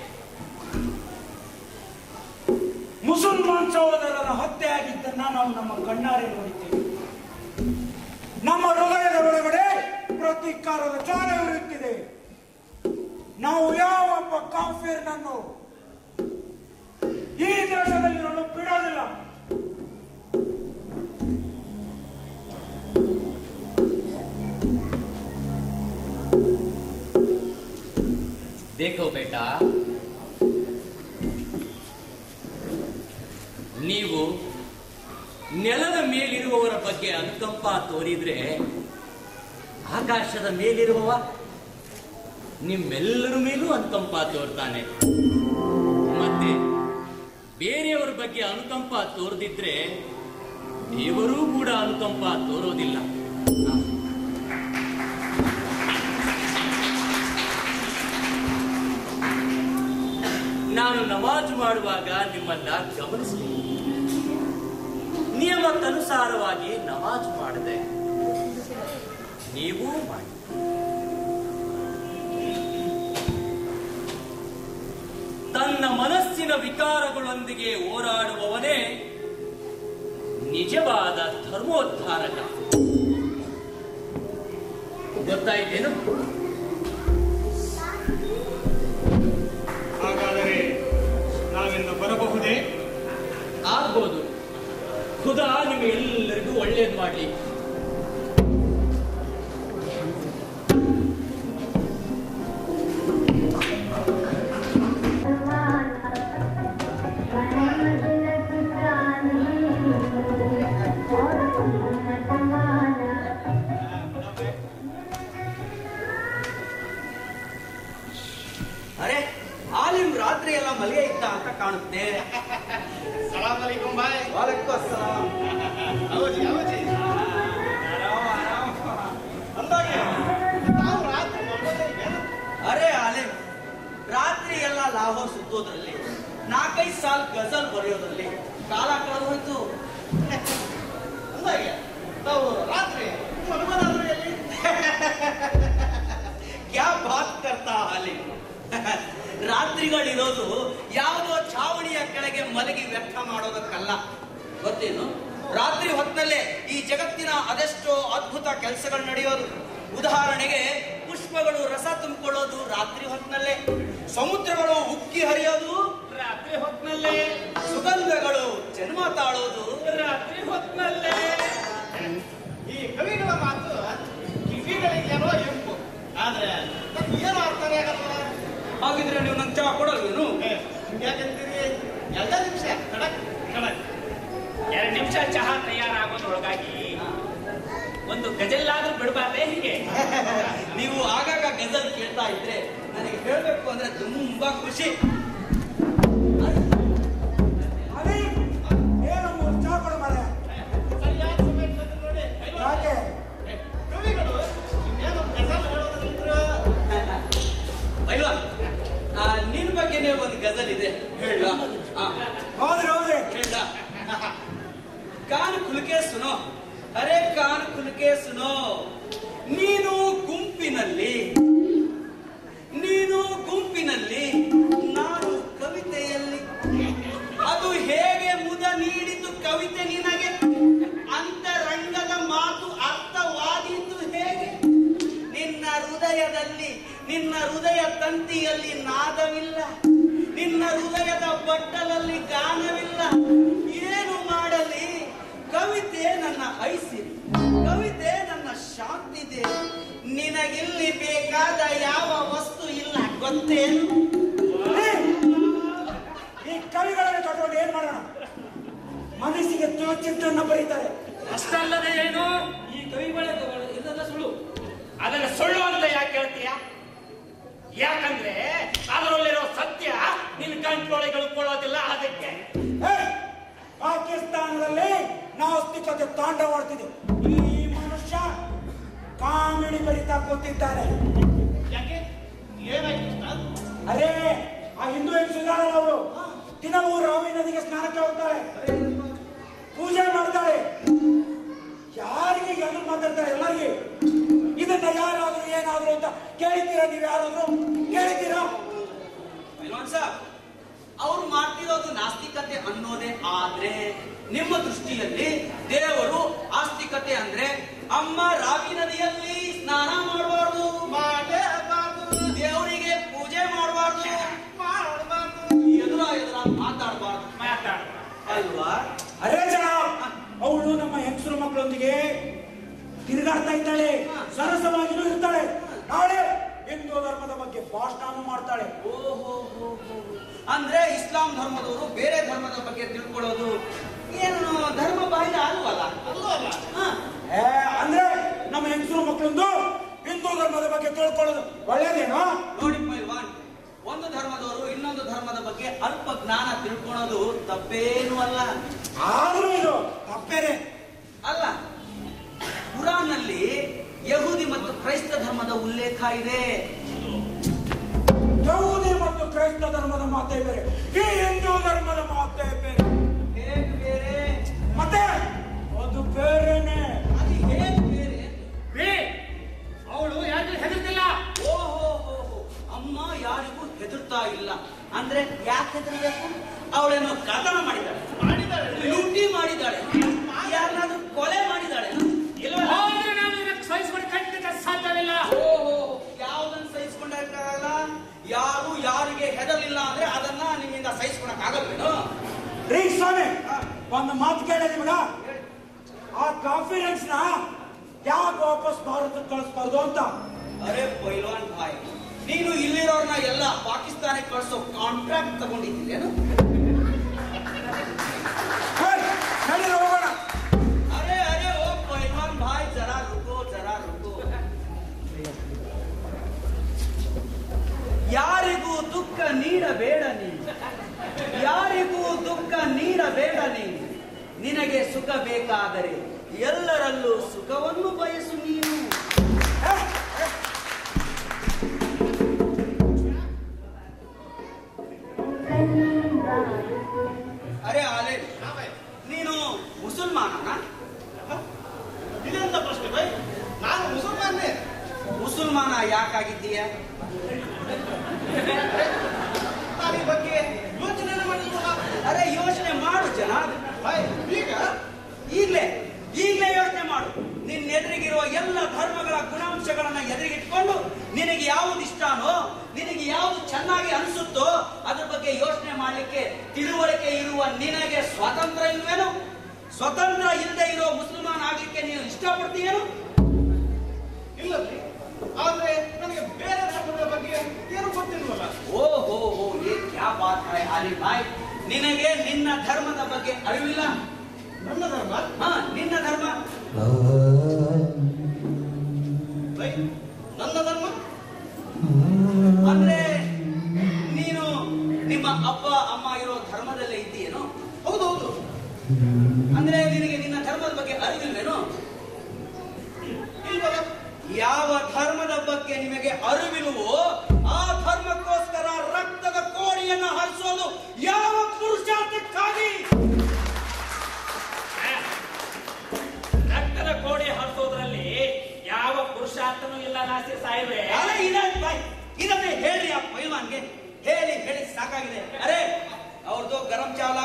ಮುಸಲ್ಮಾನ್ ಸಹೋದರರ ಹತ್ಯೆ ಆಗಿದ್ದನ್ನ ನಾವು ನಮ್ಮ ಕಣ್ಣಾರೆ ನೋಡಿದ್ದೇವೆ ನಮ್ಮ ಹೃದಯದ ಒಳಗಡೆ ಪ್ರತೀಕಾರದ ಜ್ವಾಲ ಉರಿಯುತ್ತಿದೆ ನಾವು ಯಾವೊಬ್ಬ ಕಾಫಿರ್ನನ್ನು ಈ ದೇಶದಲ್ಲಿ ನಾನು ಬಿಡೋದಿಲ್ಲ देखो बेटा ನೀವು ನೆಲದ ಮೇಲಿರುವವರ ಬಗ್ಗೆ ಅನುಕಂಪ ತೋರಿದ್ರೆ ಆಕಾಶದ ಮೇಲಿರುವವ ನಿಮ್ಮೆಲ್ಲರ ಮೇಲೂ ಅನುಕಂಪ ತೋರ್ತಾನೆ ಮತ್ತೆ ಬೇರೆಯವರ ಬಗ್ಗೆ ಅನುಕಂಪ ತೋರದಿದ್ರೆ ದೇವರೂ ಕೂಡ ಅನುಕಂಪ ತೋರೋದಿಲ್ಲ ನಾನು ನಮಾಜ್ ಮಾಡುವಾಗ ನಿಮ್ಮನ್ನ ಗಮನಿಸಲಿ ನಿಯಮಕ್ಕನುಸಾರವಾಗಿ ನಮಾಜ್ ಮಾಡಿದೆ ನೀವು ಮಾಡಿ ತನ್ನ ಮನಸ್ಸಿನ ವಿಕಾರಗಳೊಂದಿಗೆ ಹೋರಾಡುವವನೇ ನಿಜವಾದ ಧರ್ಮೋದ್ಧಾರಕ ಗೊತ್ತಾಯ್ತೇನು ಹಾಗಾದರೆ ನಾವಿಂದು ಬರಬಹುದೇ ಆಗ್ಬೋದು ಖುದಾ ನಿಮ್ಗೆಲ್ಲರಿಗೂ ಒಳ್ಳೇದು ಮಾಡ್ಲಿ ಅರೆ ಆಲಿಮ್ ರಾತ್ರಿ ಎಲ್ಲ ಮಲಗೆ ಇದ್ದ ಅಂತ ಕಾಣುತ್ತೆ ಸಲಾಮ್ ಅಲೈಕುಂ ಬಾಯ್ ವಾಲೈಕುಂ ಅಸ್ಸಲಾಂ. ಅವಜಿ ಅವಜಿ ಅಂದಾಗೆ ನಾವು ರಾತ್ರಿ ಮಲ್ಗೋದೇ ಏನು? ಅರೆ ಆಲಿಮ್ ರಾತ್ರಿ ಎಲ್ಲ ಲಾಹೋರ್ ಸುತ್ತೋದ್ರಲ್ಲಿ ನಾಲ್ಕೈದು ಸಾಲ್ ಗಜಲ್ ಬರೆಯೋದ್ರಲ್ಲಿ ಕಾಲ ಕಳೆದು ಹೋಯ್ತು ಅಂದಾಗೆ ನಾವು ರಾತ್ರಿ ಮಲ್ಗೋದಾದ್ರೆ ಎಲ್ಲಿ ಕ್ಯಾ ಬಾತ್ ಕರ್ತಾ ಆಲಿಮ್ ರಾತ್ರಿಗಳಿರೋದು ಯಾವುದೋ ಛಾವಣಿಯ ಕೆಳಗೆ ಮಲಗಿ ವ್ಯರ್ಥ ಮಾಡೋದಕ್ಕಲ್ಲ ಗೊತ್ತೇನು ರಾತ್ರಿ ಹೊತ್ತಲ್ಲೇ ಈ ಜಗತ್ತಿನ ಅದೆಷ್ಟೋ ಅದ್ಭುತ ಕೆಲಸಗಳು ನಡೆಯೋದು ಉದಾಹರಣೆಗೆ ಪುಷ್ಪಗಳು ರಸ ತುಂಬಿಕೊಳ್ಳೋದು ರಾತ್ರಿ ಹೊತ್ತಿನಲ್ಲೇ ಸಮುದ್ರಗಳು ಉಕ್ಕಿ ಹರಿಯೋದು ರಾತ್ರಿ ಹೊತ್ತಿನಲ್ಲೇ ಸುಗಂಧಗಳು ಜನ್ಮ ತಾಳೋದು ರಾತ್ರಿ ಹೊತ್ತಿನಲ್ಲೇ ಈ ಕವಿಗಳ ಮಾತು ಕಿವಿಗಳಿಗೇನೋ ಎಂಪು ಆದ್ರೆ ನಮ್ಗೆ ಏನು ಅರ್ಥನೇ ಆಗಲ್ಲ ಹಾಗಿದ್ರೆ ನೀವು ನಂಗೆ ಚಾ ಕೊಡಲ್ವೇನು ಯಾಕಂತೀರಿ ಎಲ್ಲ ನಿಮಿಷ ಕಡಕ್ ಕಡಕ್ ಎರಡು ನಿಮಿಷ ಚಹಾ ತಯಾರಾಗೋದ್ರೊಳಗಾಗಿ ಒಂದು ಗಜಲ್ಲಾದ್ರೂ ಬಿಡಬಾರ್ದೆ ಹೀಗೆ ನೀವು ಆಗಾಗ ಗಜಲ್ ಕೇಳ್ತಾ ಇದ್ರೆ ನನಗೆ ಹೇಳ್ಬೇಕು ಅಂದ್ರೆ ತುಂಬಾ ಖುಷಿ ಅದೇ ಏನು ಮೂರು ಚಾ ಕೊಡು ಮಾರ್ರೆ. ಸರಿಯಾದ ಸಮಯ ಬಂತು ನೋಡಿ ಯಾಕೆ ಕವಿಗಳು ಇನ್ನೇನು ಗಜಲ್ ಹೇಳೋದು ನಿಂತ್ರು ಪೈಲ್ವಾನ್ ಆ, ನಿನ್ ಬಗ್ಗೆನೇ ಒಂದು ಗಜಲ್ ಇದೆ ಹೇಳ ಹೌದ್ರಿ ಹೌದ್ರಿ ಹೇಳ ಕಾನ್ ಕುಲ್ಕೆ ಸುನೋ ಅರೆ ಕಾನ್ ಕುಲ್ಕೆ ಸುನೋ ನೀನು ಗುಂಪಿನಲ್ಲಿ ನೀನು ಗುಂಪಿನಲ್ಲಿ ನಾನು ಕವಿತೆಯಲ್ಲಿ ಅದು ಹೇಗೆ ಮುದ ನೀಡಿತು ಕವಿತೆ ನಿನಗೆ ಅಂತರಂಗದ ಮಾತು ಅರ್ಥವಾದೀತು ಹೇಗೆ ನಿನ್ನ ಹೃದಯದಲ್ಲಿ ನಿನ್ನ ಹೃದಯ ತಂತಿಯಲ್ಲಿ ನಾದವಿಲ್ಲ ನಿನ್ನ ಹೃದಯದ ಬಟ್ಟಲಲ್ಲಿ ಗಾನವಿಲ್ಲ ಏನು ಮಾಡಲಿ ಕವಿತೆ ನನ್ನ ಐಸಿರಿ ಕವಿತೆ ನನ್ನ ಶಾಂತಿ ದೇವಿ ನಿನಗಿಲ್ಲಿ ಬೇಕಾದ ಯಾವ ವಸ್ತು ಇಲ್ಲ ಗೊತ್ತೇನು ಈ ಕವಿಗಳನ್ನು ಕಟ್ಕೊಂಡು ಏನ್ ಮಾಡೋಣ ಮನಸ್ಸಿಗೆ ತೋಚಿದ್ದನ್ನ ಬರೀತಾರೆ ಅಷ್ಟಲ್ಲದೆ ಏನು ಈ ಕವಿಗಳ ಇದೆಲ್ಲ ಸುಳ್ಳು ಅದನ್ನ ಸುಳ್ಳು ಅಂತ ಯಾಕೆ ಹೇಳ್ತೀಯ ಯಾಕಂದ್ರೆ ಅದರಲ್ಲಿರೋ ಆಸ್ತಿಕತೆ ತಾಂಡವಾಡ್ತಿದೆ ಈ ಮನುಷ್ಯ ಕಾಮಿಡಿ ಬರಿತಾ ಕೂತಿದ್ದಾನೆ ಯಾಕೆ ಏನಾಯ್ತು ಉಸ್ತಾದ್? ಅರೇ ಆ ಹಿಂದೂ ಹೆಂಗಸಿದಾರಲ್ಲ ಅವರು ದಿನವೂ ರಾವಿ ನದಿಗೆ ಸ್ನಾನಕ್ಕೆ ಹೋಗ್ತಾಳೆ ಪೂಜೆ ಮಾಡ್ತಾಳೆ ಯಾರಿಗೆ ಎದುರು ಮಾತಾಡ್ತಾರೆ ಎಲ್ಲರಿಗೆ ಇದನ್ನ ಯಾರಾದ್ರೂ ಏನಾದ್ರು ಅಂತ ಕೇಳಿದ್ದೀರಾ ನೀವು ಯಾರಾದ್ರೂ ಕೇಳಿದ್ದೀರಾ ಪೈಲ್ವಾನ್ ಸಾಬ್ ಅವ್ರು ಮಾಡ್ತಿರೋದು ನಾಸ್ತಿಕತೆ ಅನ್ನೋದೇ ಆದ್ರೆ ನಿಮ್ಮ ದೃಷ್ಟಿಯಲ್ಲಿ ದೇವರು ಆಸ್ತಿಕತೆ ಅಂದ್ರೆ ಅಮ್ಮ ರಾವಿ ನದಿಯಲ್ಲಿ ಸ್ನಾನ ಮಾಡಬಾರ್ದು ಮಾಡಬಾರ್ದು ದೇವರಿಗೆ ಪೂಜೆ ಮಾಡಬಾರ್ದು ಮಾಡಬಾರ್ದು ಎದುರ ಎದುರ ಮಾತಾಡಬಾರ್ದು ಮಾತಾಡಬಾರ್ದು ಅಲ್ವಾ ಅರೇ ಜನ ಅವಳು ನಮ್ಮ ಹೆಂಗಸರು ಮಕ್ಕಳೊಂದಿಗೆ ತಿರುಗಾಡ್ತಾ ಇದ್ದಾಳೆ ಸರಸವಾಗಿನೂ ಇರ್ತಾಳೆ ನಾಳೆ ಹಿಂದೂ ಧರ್ಮದ ಬಗ್ಗೆ ಭಾಷಣ ಮಾಡ್ತಾಳೆ ಅಂದ್ರೆ ಇಸ್ಲಾಂ ಧರ್ಮದವರು ಬೇರೆ ಧರ್ಮದ ಬಗ್ಗೆ ತಿಳ್ಕೊಳ್ಳೋದು ಏನು ಧರ್ಮ ಬಾಹಿರ ಅಲ್ವಲ್ಲ ಅಲ್ವಲ್ಲ ಹಾ ಏ, ಅಂದ್ರೆ ನಮ್ಮ ಹೆಂಗಸರು ಮಕ್ಕಳೊಂದು ಹಿಂದೂ ಧರ್ಮದ ಬಗ್ಗೆ ತಿಳ್ಕೊಳ್ಳೋದು ಒಳ್ಳೇದೇನೋ ನೋಡಿ ಪೈಲ್ವಾನ್ ಒಂದು ಧರ್ಮದವರು ಇನ್ನೊಂದು ಧರ್ಮದ ಬಗ್ಗೆ ಅಲ್ಪ ಜ್ಞಾನ ತಿಳ್ಕೊಳ್ಳೋದು ತಪ್ಪೇನು ಅಲ್ಲ ಆದ್ರೂ ಇದು ತಪ್ಪೇನೆ ಅಲ್ಲ ಕುರಾನ್ನಲ್ಲಿ ಯಹೂದಿ ಮತ್ತು ಕ್ರೈಸ್ತ ಧರ್ಮದ ಉಲ್ಲೇಖ ಇದೆ ಯಹೂದಿ ಮತ್ತು ಕ್ರೈಸ್ತ ಧರ್ಮದ ಮಾತೇ ಬೇರೆ ಈ ಹಿಂದೂ ಧರ್ಮದ ಮಾತೇ ಬೇರೆ ಹೇಗ್ ಬೇರೆ ಮತ್ತೆ ಅದು ಬೇರೆನೆ ಅದು ಹೇಗ್ ಬೇರೆ ಬೇ ಅವಳು ಯಾಕೆ ಹೆದರ್ತಿಲ್ಲ ಓಹೋ ಅಮ್ಮ ಯಾರಿಗೂ ಹೆದರ್ತಾ ಇಲ್ಲ ಅಂದ್ರೆ ಯಾಕೆ ಹೆದರ್ಬೇಕು ಅವಳೇನೋ ಕಥನ ಮಾಡಿದ್ದಾಳೆ ಮಾಡಿದ್ದಾಳೆ ಲೂಟಿ ಮಾಡಿದ್ದಾಳೆ ಯಾರನ್ನಾದ್ರೂ ಕೊಲೆ ಮಾಡಿದ್ದಾಳೆ ಆದ್ರೆ ನಾನು ಇದಕ್ಕೆ ಸಹಿಸ್ಕೊಂಡು ಖಂಡಿತ ಸಾಧ್ಯವಿಲ್ಲ ಓಹೋ ಯಾವುದನ್ನು ಸಹಿಸ್ಕೊಂಡಾಗಲ್ಲ ಯಾರು ಯಾರಿಗೆ ಹೆದರ್ಲಿಲ್ಲ ಅಂದ್ರೆ ಅದನ್ನ ನಿಮ್ಮಿಂದ ಸಹಿಸ್ಕೊಳಕ್ ಆಗಲ್ವೇನೋ ರೀ ಸ್ವಾಮಿ ಒಂದು ಮಾತು ಕೇಳಿ ನಿಮಗ ಆ ಕಾನ್ಫಿಡೆನ್ಸ್ ನ ಯಾಕೆ ವಾಪಸ್ ಭಾರತಕ್ಕೆ ಕಳಿಸ್ಬಾರ್ದು ಅಂತ ಅರೆ ಪೈಲ್ವಾನ್ ಭಾಯ್ ನೀನು ಇಲ್ಲಿರೋರ್ನ ಎಲ್ಲ ಪಾಕಿಸ್ತಾನಕ್ಕೆ ಕಳಿಸೋ ಕಾಂಟ್ರಾಕ್ಟ್ ತಗೊಂಡಿದ್ದೀರೇನು ನಡೀರಿ ಹೋಗೋಣ ಅರೆ ಅರೆ ಓ ಪೈಲ್ವಾನ್ ಭಾಯ್ ಜರಾ ರುಕೋ ಜರಾ ರುಕೋ ಯಾರಿಗೂ ದುಃಖ ನೀಡಬೇಡ ನೀನು ಯಾರಿಗೂ ದುಃಖ ನೀಡಬೇಡ ನೀನು ನಿನಗೆ ಸುಖ ಬೇಕಾದರೆ ಎಲ್ಲರಲ್ಲೂ ಸುಖವನ್ನು ಬಯಸು ನೀನು ಅರೆ ಆಲೆ ನೀನು ಮುಸಲ್ಮಾನನ ಇದೆಂತ ಪ್ರಶ್ನೆ ಬೈ ನಾನು ಮುಸಲ್ಮಾನ್ನೇ ಮುಸಲ್ಮಾನ ಯಾಕಾಗಿದ್ದೀಯ ನಾನು ಈ ಬಗ್ಗೆ ಯೋಚನೆ ಮಾಡಿಲ್ಲ ಅರೆ ಯೋಚನೆ ಮಾಡು ಜನ ಬೈ ಈಗ ಈಗ್ಲೇ ಈಗ್ಲೇ ಯೋಚನೆ ಮಾಡು ನಿನ್ನ ಎದುರಿಗಿರುವ ಎಲ್ಲ ಧರ್ಮಗಳ ಗುಣಾಂಶಗಳನ್ನ ಎದುರಿಗಿಟ್ಕೊಂಡು ನಿನಗೆ ಯಾವುದು ಇಷ್ಟನೋ ನಿನಗೆ ಯಾವುದು ಚೆನ್ನಾಗಿ ಅನಿಸುತ್ತೋ ಅದ್ರ ಬಗ್ಗೆ ಯೋಚನೆ ಮಾಡ್ಲಿಕ್ಕೆ ತಿಳುವಳಿಕೆ ಇರುವ ನಿನಗೆ ಸ್ವಾತಂತ್ರ್ಯ ಇಲ್ವೇನು ಸ್ವತಂತ್ರ ಇಲ್ಲದೆ ಇರೋ ಮುಸಲ್ಮಾನ್ ಆಗ್ಲಿಕ್ಕೆ ನೀನು ಇಷ್ಟಪಡ್ತೀಯೇನು ಇಲ್ಲ ಬೈ. ಆದ್ರೆ ನನಗೆ ಬೇರೆ ಧರ್ಮದ ಬಗ್ಗೆ ಏನು ಗೊತ್ತಿಲ್ವಲ್ಲ ಓ ಹೋ ಹೋ ಏ ಕ್ಯಾ ಬಾತ್ ಹೈ ಆಲಿ ಭಾಯ್ ನಿನಗೆ ನಿನ್ನ ಧರ್ಮದ ಬಗ್ಗೆ ಅರಿವಿಲ್ಲ ನನ್ನ ಧರ್ಮ ಹಾ ನಿನ್ನ ಧರ್ಮ ಬೈ ನನ್ನ ಧರ್ಮ ಅಂದ್ರೆ ನೀನು ನಿಮ್ಮ ಅಪ್ಪ ಅಮ್ಮ ಇರೋ ಧರ್ಮದಲ್ಲೇ ಇದ್ದೀಯೇನೋ ಹೌದೌದು ಅಂದ್ರೆ ನಿನಗೆ ನಿನ್ನ ಧರ್ಮದ ಬಗ್ಗೆ ಅರಿವಿಲ್ವೇನೋ ಇಲ್ವಲ್ಲ ಯಾವ ಧರ್ಮದ ಬಗ್ಗೆ ನಿಮಗೆ ಅರಿವಿಲ್ವೋ ಆ ಧರ್ಮಕ್ಕೋಸ್ಕರ ರಕ್ತದ ಕೋಡಿಯನ್ನು ಹರಿಸೋದು ಯಾವ ಪುರುಷಾರ್ಥಕ್ಕಾಗಿ ರಕ್ತದ ಕೋಡಿ ಹಾರಿಸೋದ್ರಲ್ಲಿ ಯಾವ ಪುರುಷಾರ್ಥನೂ ಇಲ್ಲ ನಾಸಿ ಸಾಯಿವೆ ಅರೆ ಇದನ್ನ ಬಾಯ್ ಇದನ್ನೇ ಹೇಳಿ ಆ ಪೈಲ್ವಾನ್ಗೆ ಹೇಳಿ ಹೇಳಿ ಸಾಕಾಗಿದೆ ಅರೆ ಅವ್ರದ್ದು ಗರಂ ಚಾವಲ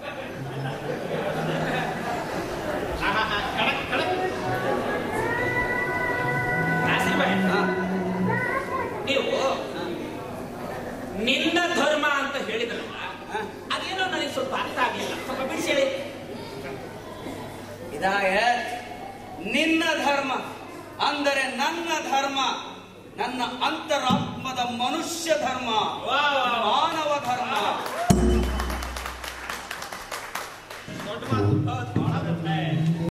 ನಾಸಿ ಬಾಯ್ ನೀವು ನಿನ್ನ ಧರ್ಮ ಅಂತ ಹೇಳಿದ್ರಲ್ಲ ಅದೇನೋ ನನಗೆ ಸ್ವಲ್ಪ ಅರ್ಥ ಆಗ್ಲಿಲ್ಲ ಸ್ವಲ್ಪ ಬಿಡಿಸಿ ಹೇಳಿ ಹಿದಾಯತ್ ನಿನ್ನ ಧರ್ಮ ಅಂದರೆ ನನ್ನ ಧರ್ಮ ನನ್ನ ಅಂತರಾತ್ಮದ ಮನುಷ್ಯ ಧರ್ಮ ಮಾನವ ಧರ್ಮ ದೊಡ್ಡ ಮಾತು